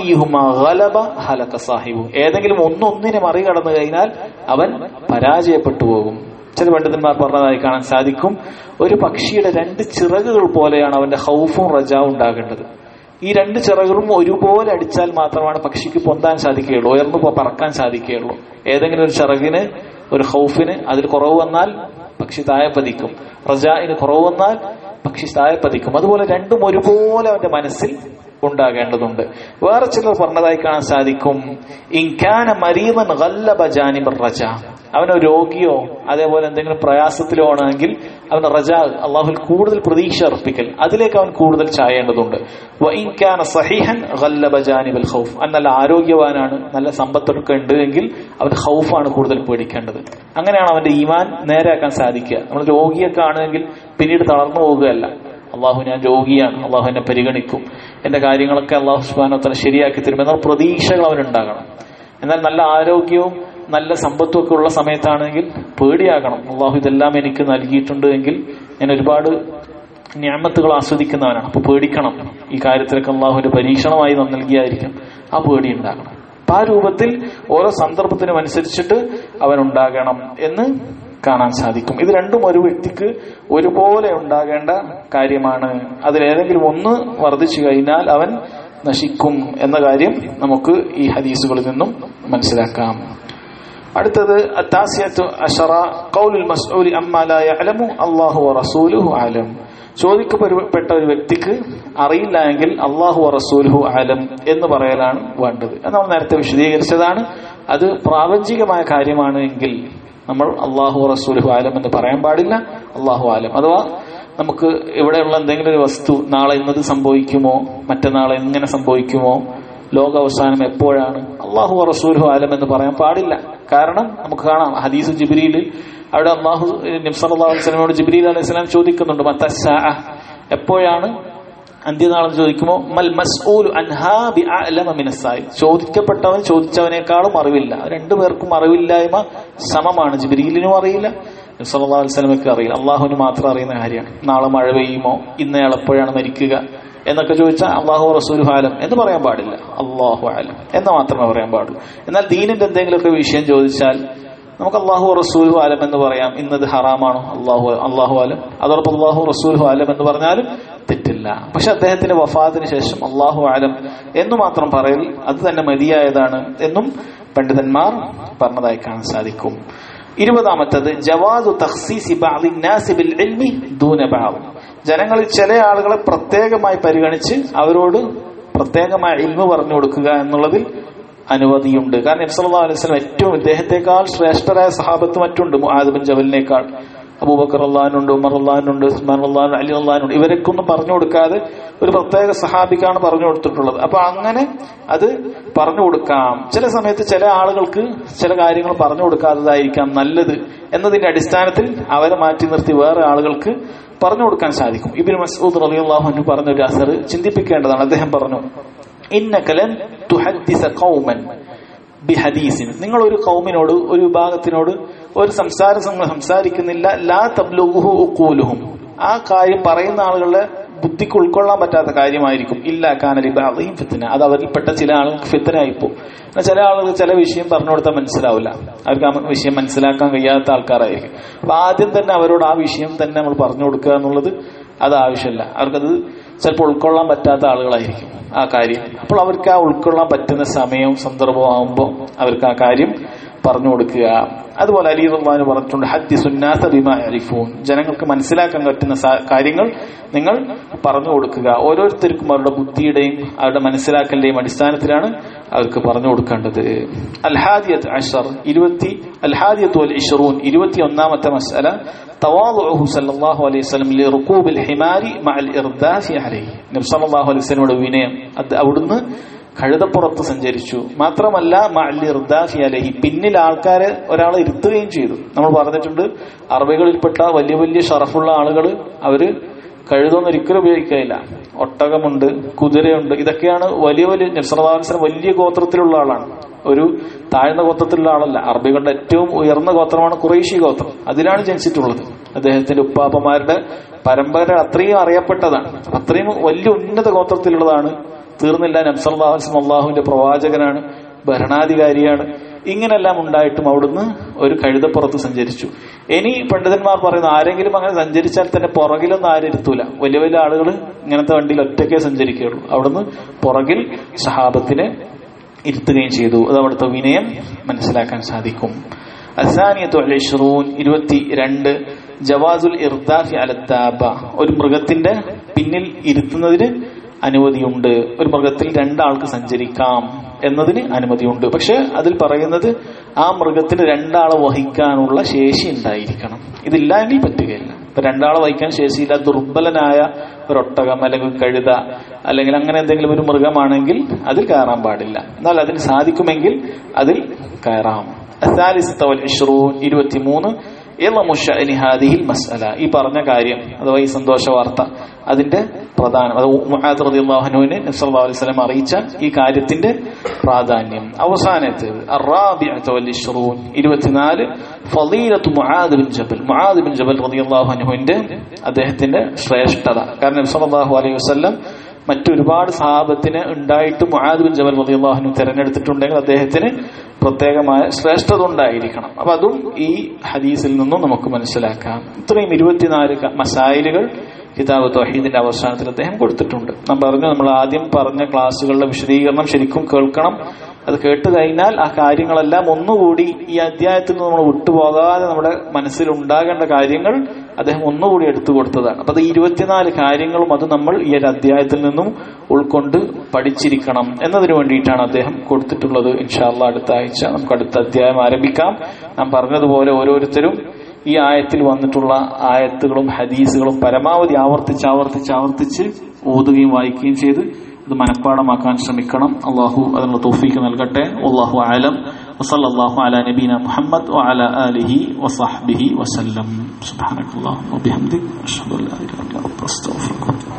സാഹിബു ഏതെങ്കിലും ഒന്നൊന്നിനെ മറികടന്നു കഴിഞ്ഞാൽ അവൻ പരാജയപ്പെട്ടു പോകും ചില പണ്ഡിതന്മാർ പറഞ്ഞതായി കാണാൻ സാധിക്കും ഒരു പക്ഷിയുടെ രണ്ട് ചിറകുകൾ പോലെയാണ് അവന്റെ ഹൗഫും റജാവും ഉണ്ടാകേണ്ടത് ഈ രണ്ട് ചിറകുകളും ഒരുപോലെ അടിച്ചാൽ മാത്രമാണ് പക്ഷിക്ക് പൊന്താൻ സാധിക്കുകയുള്ളൂ ഉയർന്നു പറക്കാൻ സാധിക്കുകയുള്ളൂ ഏതെങ്കിലും ഒരു ചിറകിന് ഒരു ഹൗഫിന് അതിൽ കുറവ് വന്നാൽ പക്ഷി താഴെ പതിക്കും റജായിന് കുറവ് വന്നാൽ പക്ഷി താഴെ പതിക്കും അതുപോലെ രണ്ടും ഒരുപോലെ അവന്റെ മനസ്സിൽ ഉണ്ടാകേണ്ടതുണ്ട് വേറെ ചിലർ പറഞ്ഞതായി കാണാൻ സാധിക്കും ഇൻകാന മരീമൻ ഗല്ലബ റജ അവനോ രോഗിയോ അതേപോലെ എന്തെങ്കിലും പ്രയാസത്തിലോ ആണെങ്കിൽ അവന് റജ അള്ളാഹുൽ കൂടുതൽ പ്രതീക്ഷ അർപ്പിക്കൽ അതിലേക്ക് അവൻ കൂടുതൽ ചായേണ്ടതുണ്ട് ഇൻകാന സഹിഹൻ ഗല്ലബ ജാനിബൽ ഖൗഫ് അവൻ നല്ല ആരോഗ്യവാനാണ് നല്ല സമ്പത്തൊക്കെ ഉണ്ട് എങ്കിൽ അവൻ ഖൗഫാണ് കൂടുതൽ പേടിക്കേണ്ടത് അങ്ങനെയാണ് അവന്റെ ഈമാൻ നേരെയാക്കാൻ സാധിക്കുക നമ്മൾ രോഗിയൊക്കെ ആണെങ്കിൽ പിന്നീട് തളർന്നു പോകുകയല്ല അള്ളാഹു ഞാൻ രോഗിയാണ് അള്ളാഹു എന്നെ പരിഗണിക്കും എന്റെ കാര്യങ്ങളൊക്കെ അള്ളാഹു സുബാനോത്തല ശരിയാക്കി തരും എന്നാൽ പ്രതീക്ഷകൾ അവനുണ്ടാകണം എന്നാൽ നല്ല ആരോഗ്യവും നല്ല സമ്പത്തും ഒക്കെ ഉള്ള സമയത്താണെങ്കിൽ പേടിയാകണം അള്ളാഹു ഇതെല്ലാം എനിക്ക് നൽകിയിട്ടുണ്ട് എങ്കിൽ ഞാൻ ഒരുപാട് ഞാമത്തുകൾ ആസ്വദിക്കുന്നവനാണ് അപ്പൊ പേടിക്കണം ഈ കാര്യത്തിലൊക്കെ അള്ളാഹുവിന്റെ പരീക്ഷണമായി നൽകിയായിരിക്കും ആ പേടി ഉണ്ടാകണം അപ്പൊ ആ രൂപത്തിൽ ഓരോ സന്ദർഭത്തിനും അനുസരിച്ചിട്ട് അവൻ ഉണ്ടാകണം എന്ന് കാണാൻ സാധിക്കും ഇത് രണ്ടും ഒരു വ്യക്തിക്ക് ഒരുപോലെ ഉണ്ടാകേണ്ട കാര്യമാണ് അതിലേതെങ്കിലും ഒന്ന് വർദ്ധിച്ചു കഴിഞ്ഞാൽ അവൻ നശിക്കും എന്ന കാര്യം നമുക്ക് ഈ ഹദീസുകളിൽ നിന്നും മനസ്സിലാക്കാം അടുത്തത് അത്താസിയത്തു അഷറ ഖൗലുൽ മസ്ഊലി അമ്മാ ലാ യഅലമു അല്ലാഹു വറസൂലുഹു അലം ചോദിക്കപ്പെട്ട ഒരു വ്യക്തിക്ക് അറിയില്ല എങ്കിൽ അള്ളാഹു റസൂലുഹു ആലം എന്ന് പറയലാണ് വേണ്ടത് അത് നമ്മൾ നേരത്തെ വിശദീകരിച്ചതാണ് അത് പ്രാപഞ്ചികമായ കാര്യമാണ് എങ്കിൽ നമ്മൾ അള്ളാഹു റസൂലുഹു ആലം എന്ന് പറയാൻ പാടില്ല അള്ളാഹു ആലം അഥവാ നമുക്ക് ഇവിടെയുള്ള എന്തെങ്കിലും ഒരു വസ്തു നാളെ ഇന്നത് സംഭവിക്കുമോ മറ്റന്നാളെ എങ്ങനെ സംഭവിക്കുമോ ലോകാവസാനം എപ്പോഴാണ് അള്ളാഹു റസൂലു ആലം എന്ന് പറയാൻ പാടില്ല കാരണം നമുക്ക് കാണാം ഹദീസ് ജിബ്രീൽ അവിടെ അള്ളാഹു നിംസല്ലാ വസ്ലമോട് ജിബ്രീൽ അലൈഹി സ്വലാം ചോദിക്കുന്നുണ്ട് മത്തസ്സാ എപ്പോഴാണ് അന്ത്യനാളെന്ന് ചോദിക്കുമ്പോൾ മൽ മസ്ഊലു അൻഹാ ബി അഅലമ മിനസ്സായി ചോദിക്കപ്പെട്ടവൻ ചോദിച്ചവനേക്കാളും അറിവില്ല രണ്ടുപേർക്കും അറിവില്ലായ്മ സമമാണ് ജിബ്രീലിനും അറിയില്ല സല്ലല്ലാഹു അലൈഹി വസല്ലമയ്ക്ക് അറിയില്ല അള്ളാഹുവിന് മാത്രം അറിയുന്ന കാര്യമാണ് നാളെ മഴ പെയ്യുമോ ഇന്നയാൾ എപ്പോഴാണ് മരിക്കുക എന്നൊക്കെ ചോദിച്ചാൽ അള്ളാഹു റസൂൽ ആലം എന്ന് പറയാൻ പാടില്ല അള്ളാഹു ആലം എന്ന് മാത്രമേ പറയാൻ പാടുള്ളൂ എന്നാൽ ദീനിന്റെ എന്തെങ്കിലുമൊക്കെ വിഷയം ചോദിച്ചാൽ നമുക്ക് അള്ളാഹു റസൂൽ ആലം എന്ന് പറയാം ഇന്നത് ഹറാമാണോ അള്ളാഹു അള്ളാഹു ആലം അതോടൊപ്പം അള്ളാഹു റസൂൽ ആലം എന്ന് പറഞ്ഞാലും തെറ്റില്ല പക്ഷെ അദ്ദേഹത്തിന്റെ വഫാത്തിന് ശേഷം അള്ളാഹു ആലം എന്ന് മാത്രം പറയൽ അത് തന്നെ മതിയായതാണ് എന്നും പണ്ഡിതന്മാർ പറഞ്ഞതായി കാണാൻ സാധിക്കും ഇരുപതാമത്തത് ജവാദു തഖ്സീസി ബഅദി നാസി ബിൽ ഇൽമി ദൂന ബഅദ് ജനങ്ങളിൽ ചില ആളുകളെ പ്രത്യേകമായി പരിഗണിച്ച് അവരോട് പ്രത്യേകമായ ഇൽമ പറഞ്ഞു കൊടുക്കുക എന്നുള്ളതിൽ അനുമതിയുണ്ട് കാരണം നബ്സല്ലാ അലൈഹി സ്വലം ഏറ്റവും ഇദ്ദേഹത്തെക്കാൾ ശ്രേഷ്ഠരായ സഹാബത്ത് മറ്റുണ്ട് മുആദ് ബിൻ ജബലിനേക്കാൾ അബൂബക്കർ അള്ളഹാനുണ്ട് ഉമർ അള്ളഹാനുണ്ട് ഉസ്മാൻ അള്ളഹാൻ അലി അള്ളഹാനുണ്ട് ഇവരൊക്കൊന്നും പറഞ്ഞു കൊടുക്കാതെ ഒരു പ്രത്യേക സഹാബിക്കാണ് പറഞ്ഞു കൊടുത്തിട്ടുള്ളത് അപ്പൊ അങ്ങനെ അത് പറഞ്ഞു കൊടുക്കാം ചില സമയത്ത് ചില ആളുകൾക്ക് ചില കാര്യങ്ങൾ പറഞ്ഞു കൊടുക്കാത്തതായിരിക്കാം നല്ലത് എന്നതിന്റെ അടിസ്ഥാനത്തിൽ അവരെ മാറ്റി നിർത്തി വേറെ ആളുകൾക്ക് പറഞ്ഞു കൊടുക്കാൻ സാധിക്കും ഇബിൻ മസൂദ് റളിയല്ലാഹു പറഞ്ഞ ഒരു അസർ ചിന്തിപ്പിക്കേണ്ടതാണ് അദ്ദേഹം പറഞ്ഞു ഇന്നകലൻ തുഹദ്ദിസ ഖൗമൻ ബിഹദീസിൻ നിങ്ങൾ ഒരു കൗമിനോട് ഒരു വിഭാഗത്തിനോട് ഒരു സംസാരം നിങ്ങൾ സംസാരിക്കുന്നില്ല ലാ തബ്ലുഹു ഉക്കൂലുഹും ആ കാര്യം പറയുന്ന ആളുകളുടെ ബുദ്ധിക്ക് ഉൾക്കൊള്ളാൻ പറ്റാത്ത കാര്യമായിരിക്കും ഇല്ല കാനലിബായും ഫിത്തന അത് അവരിൽപ്പെട്ട ചില ആളുകൾക്ക് ഫിത്തനായിപ്പോ ചില ആളുകൾ ചില വിഷയം പറഞ്ഞു കൊടുത്താൽ മനസ്സിലാവില്ല അവർക്ക് ആ വിഷയം മനസ്സിലാക്കാൻ കഴിയാത്ത ആൾക്കാരായിരിക്കും അപ്പൊ ആദ്യം തന്നെ അവരോട് ആ വിഷയം തന്നെ നമ്മൾ പറഞ്ഞു കൊടുക്കുക എന്നുള്ളത് അത് ആവശ്യമില്ല അവർക്കത് ചിലപ്പോൾ ഉൾക്കൊള്ളാൻ പറ്റാത്ത ആളുകളായിരിക്കും ആ കാര്യം അപ്പോൾ അവർക്ക് ആ ഉൾക്കൊള്ളാൻ പറ്റുന്ന സമയവും സന്ദർഭവും ആകുമ്പോൾ അവർക്ക് ആ കാര്യം പറഞ്ഞു കൊടുക്കുക അതുപോലെ അലി റഹ്മാൻ പറഞ്ഞിട്ടുണ്ട് ഹദ്ദി സുന്നാസ ബിമ അരിഫൂൻ ജനങ്ങൾക്ക് മനസ്സിലാക്കാൻ പറ്റുന്ന കാര്യങ്ങൾ നിങ്ങൾ പറഞ്ഞു കൊടുക്കുക ഓരോരുത്തർക്കും അവരുടെ ബുദ്ധിയുടെയും അവരുടെ മനസ്സിലാക്കലിന്റെയും അടിസ്ഥാനത്തിലാണ് അവർക്ക് പറഞ്ഞു കൊടുക്കേണ്ടത് അൽഹാദിയത്ത് അഷർ ഇരുപത്തി അൽഹാദിയത്ത് വൽ ഇഷറൂൻ ഇരുപത്തി ഒന്നാമത്തെ മസല തവാദുഹു സല്ലല്ലാഹു അലൈഹി വസല്ലം ലിറുകൂബിൽ ഹിമാരി മഅൽ ഇർദാഫി അലൈഹി നബി സല്ലല്ലാഹു അലൈഹി വസല്ലമയുടെ വിനയം അത് അവിടുന്ന് കഴുതപ്പുറത്ത് സഞ്ചരിച്ചു മാത്രമല്ല മഅലി ഇർദാഫി അലൈഹി പിന്നിൽ ആൾക്കാരെ ഒരാളെ ഇരുത്തുകയും ചെയ്തു നമ്മൾ പറഞ്ഞിട്ടുണ്ട് അറബികളിൽപ്പെട്ട വലിയ വലിയ ഷറഫുള്ള ആളുകൾ അവര് കഴുതൊന്നും ഒരിക്കലും ഉപയോഗിക്കുകയില്ല ഒട്ടകമുണ്ട് കുതിരയുണ്ട് ഇതൊക്കെയാണ് വലിയ വലിയ നബ്സർദാൻസൻ വലിയ ഗോത്രത്തിലുള്ള ആളാണ് ഒരു താഴ്ന്ന ഗോത്രത്തിലുള്ള ആളല്ല അറബികളുടെ ഏറ്റവും ഉയർന്ന ഗോത്രമാണ് കുറേശി ഗോത്രം അതിലാണ് ജനിച്ചിട്ടുള്ളത് അദ്ദേഹത്തിന്റെ ഉപ്പാപ്പമാരുടെ പരമ്പര അത്രയും അറിയപ്പെട്ടതാണ് അത്രയും വലിയ ഉന്നത ഗോത്രത്തിലുള്ളതാണ് തീർന്നില്ല നബ്സല്ലാസ്ലം അള്ളാഹുവിന്റെ പ്രവാചകനാണ് ഭരണാധികാരിയാണ് ഇങ്ങനെല്ലാം ഉണ്ടായിട്ടും അവിടുന്ന് ഒരു കഴുതപ്പുറത്ത് സഞ്ചരിച്ചു ഇനി പണ്ഡിതന്മാർ പറയുന്നു ആരെങ്കിലും അങ്ങനെ സഞ്ചരിച്ചാൽ തന്നെ പുറകിലൊന്നും ആരും ഇരുത്തൂല വലിയ വലിയ ആളുകൾ ഇങ്ങനത്തെ വണ്ടിയിൽ ഒറ്റയ്ക്കേ സഞ്ചരിക്കുകയുള്ളൂ അവിടുന്ന് പുറകിൽ സഹാബത്തിനെ ഇരുത്തുകയും ചെയ്തു അത് അവിടുത്തെ വിനയം മനസ്സിലാക്കാൻ സാധിക്കും അസാനിയത്തു അലിഷ്റൂൻ ഇരുപത്തി രണ്ട് ജവാസുൽ ഇർദാഫി അലദ്ദാബ ഒരു മൃഗത്തിന്റെ പിന്നിൽ ഇരുത്തുന്നതിന് അനുമതിയുണ്ട് ഒരു മൃഗത്തിൽ രണ്ടാൾക്ക് സഞ്ചരിക്കാം എന്നതിന് അനുമതിയുണ്ട് പക്ഷെ അതിൽ പറയുന്നത് ആ മൃഗത്തിന് രണ്ടാളെ വഹിക്കാനുള്ള ശേഷി ഉണ്ടായിരിക്കണം ഇതില്ലെങ്കിൽ പറ്റുകയില്ല ഇപ്പൊ രണ്ടാളെ വഹിക്കാൻ ശേഷിയില്ല ദുർബലനായ ഒരു ഒട്ടകം അല്ലെങ്കിൽ കഴുത അല്ലെങ്കിൽ അങ്ങനെ എന്തെങ്കിലും ഒരു മൃഗമാണെങ്കിൽ അതിൽ കയറാൻ പാടില്ല എന്നാൽ അതിന് സാധിക്കുമെങ്കിൽ അതിൽ കയറാം ഇരുപത്തിമൂന്ന് ഹാദിഹിൽ മസ്അല ഈ പറഞ്ഞ കാര്യം അഥവാ ഈ സന്തോഷ വാർത്ത അതിന്റെ പ്രധാനം അത് മുഹാദ് റളിയല്ലാഹുവിനെ നബ്സല്ലാ അലൈഹി സ്വലം അറിയിച്ച ഈ കാര്യത്തിന്റെ പ്രാധാന്യം അവസാനത്ത് ഇരുപത്തിനാല് ഫലീലത്ത് Muadh bin Jabal Muadh bin Jabal റളിയല്ലാഹു അൻഹുവിന്റെ അദ്ദേഹത്തിന്റെ ശ്രേഷ്ഠത കാരണം നബ്സല്ലാഹു അലൈഹി വസല്ലം മറ്റൊരുപാട് സഹാബത്തിന് ഉണ്ടായിട്ട് മുആദ് ബിൻ ജബൽ റളിയല്ലാഹു തെരഞ്ഞെടുത്തിട്ടുണ്ടെങ്കിൽ അദ്ദേഹത്തിന് പ്രത്യേകമായ ശ്രേഷ്ഠത ഉണ്ടായിരിക്കണം അപ്പൊ അതും ഈ ഹദീസിൽ നിന്നും നമുക്ക് മനസ്സിലാക്കാം ഇത്രയും ഇരുപത്തിനാല് മസായിലുകൾ കിതാബ് തൊഹീദിന്റെ അവസാനത്തിൽ അദ്ദേഹം കൊടുത്തിട്ടുണ്ട് നാം പറഞ്ഞു നമ്മൾ ആദ്യം പറഞ്ഞ ക്ലാസ്സുകളുടെ വിശദീകരണം ശരിക്കും കേൾക്കണം അത് കേട്ട് കഴിഞ്ഞാൽ ആ കാര്യങ്ങളെല്ലാം ഒന്നുകൂടി ഈ അധ്യായത്തിൽ നിന്ന് നമ്മൾ വിട്ടുപോകാതെ നമ്മുടെ മനസ്സിൽ ഉണ്ടാകേണ്ട കാര്യങ്ങൾ അദ്ദേഹം ഒന്നുകൂടി എടുത്തു കൊടുത്തതാണ് അപ്പൊ അത് ഇരുപത്തിനാല് കാര്യങ്ങളും അത് നമ്മൾ ഈ ഒരു അധ്യായത്തിൽ നിന്നും ഉൾക്കൊണ്ട് പഠിച്ചിരിക്കണം എന്നതിനു വേണ്ടിയിട്ടാണ് അദ്ദേഹം കൊടുത്തിട്ടുള്ളത് ഇൻഷാല്ല അടുത്ത ആഴ്ച നമുക്ക് അടുത്ത അധ്യായം ആരംഭിക്കാം നാം പറഞ്ഞതുപോലെ ഓരോരുത്തരും ഈ ആയത്തിൽ വന്നിട്ടുള്ള ആയത്തുകളും ഹദീസുകളും പരമാവധി ആവർത്തിച്ച് ആവർത്തിച്ച് ആവർത്തിച്ച് ഓതുകയും വായിക്കുകയും ചെയ്ത് ഇത് മനഃപ്പാടമാക്കാൻ ശ്രമിക്കണം അള്ളാഹു അതിനുള്ള തോഫീക്ക് നൽകട്ടെ അള്ളാഹു ആലം وصلى الله على نبينا محمد وعلى آله وصحبه وسلم سبحانك اللهم وبحمدك أشهد أن لا إله إلا أنت أستغفرك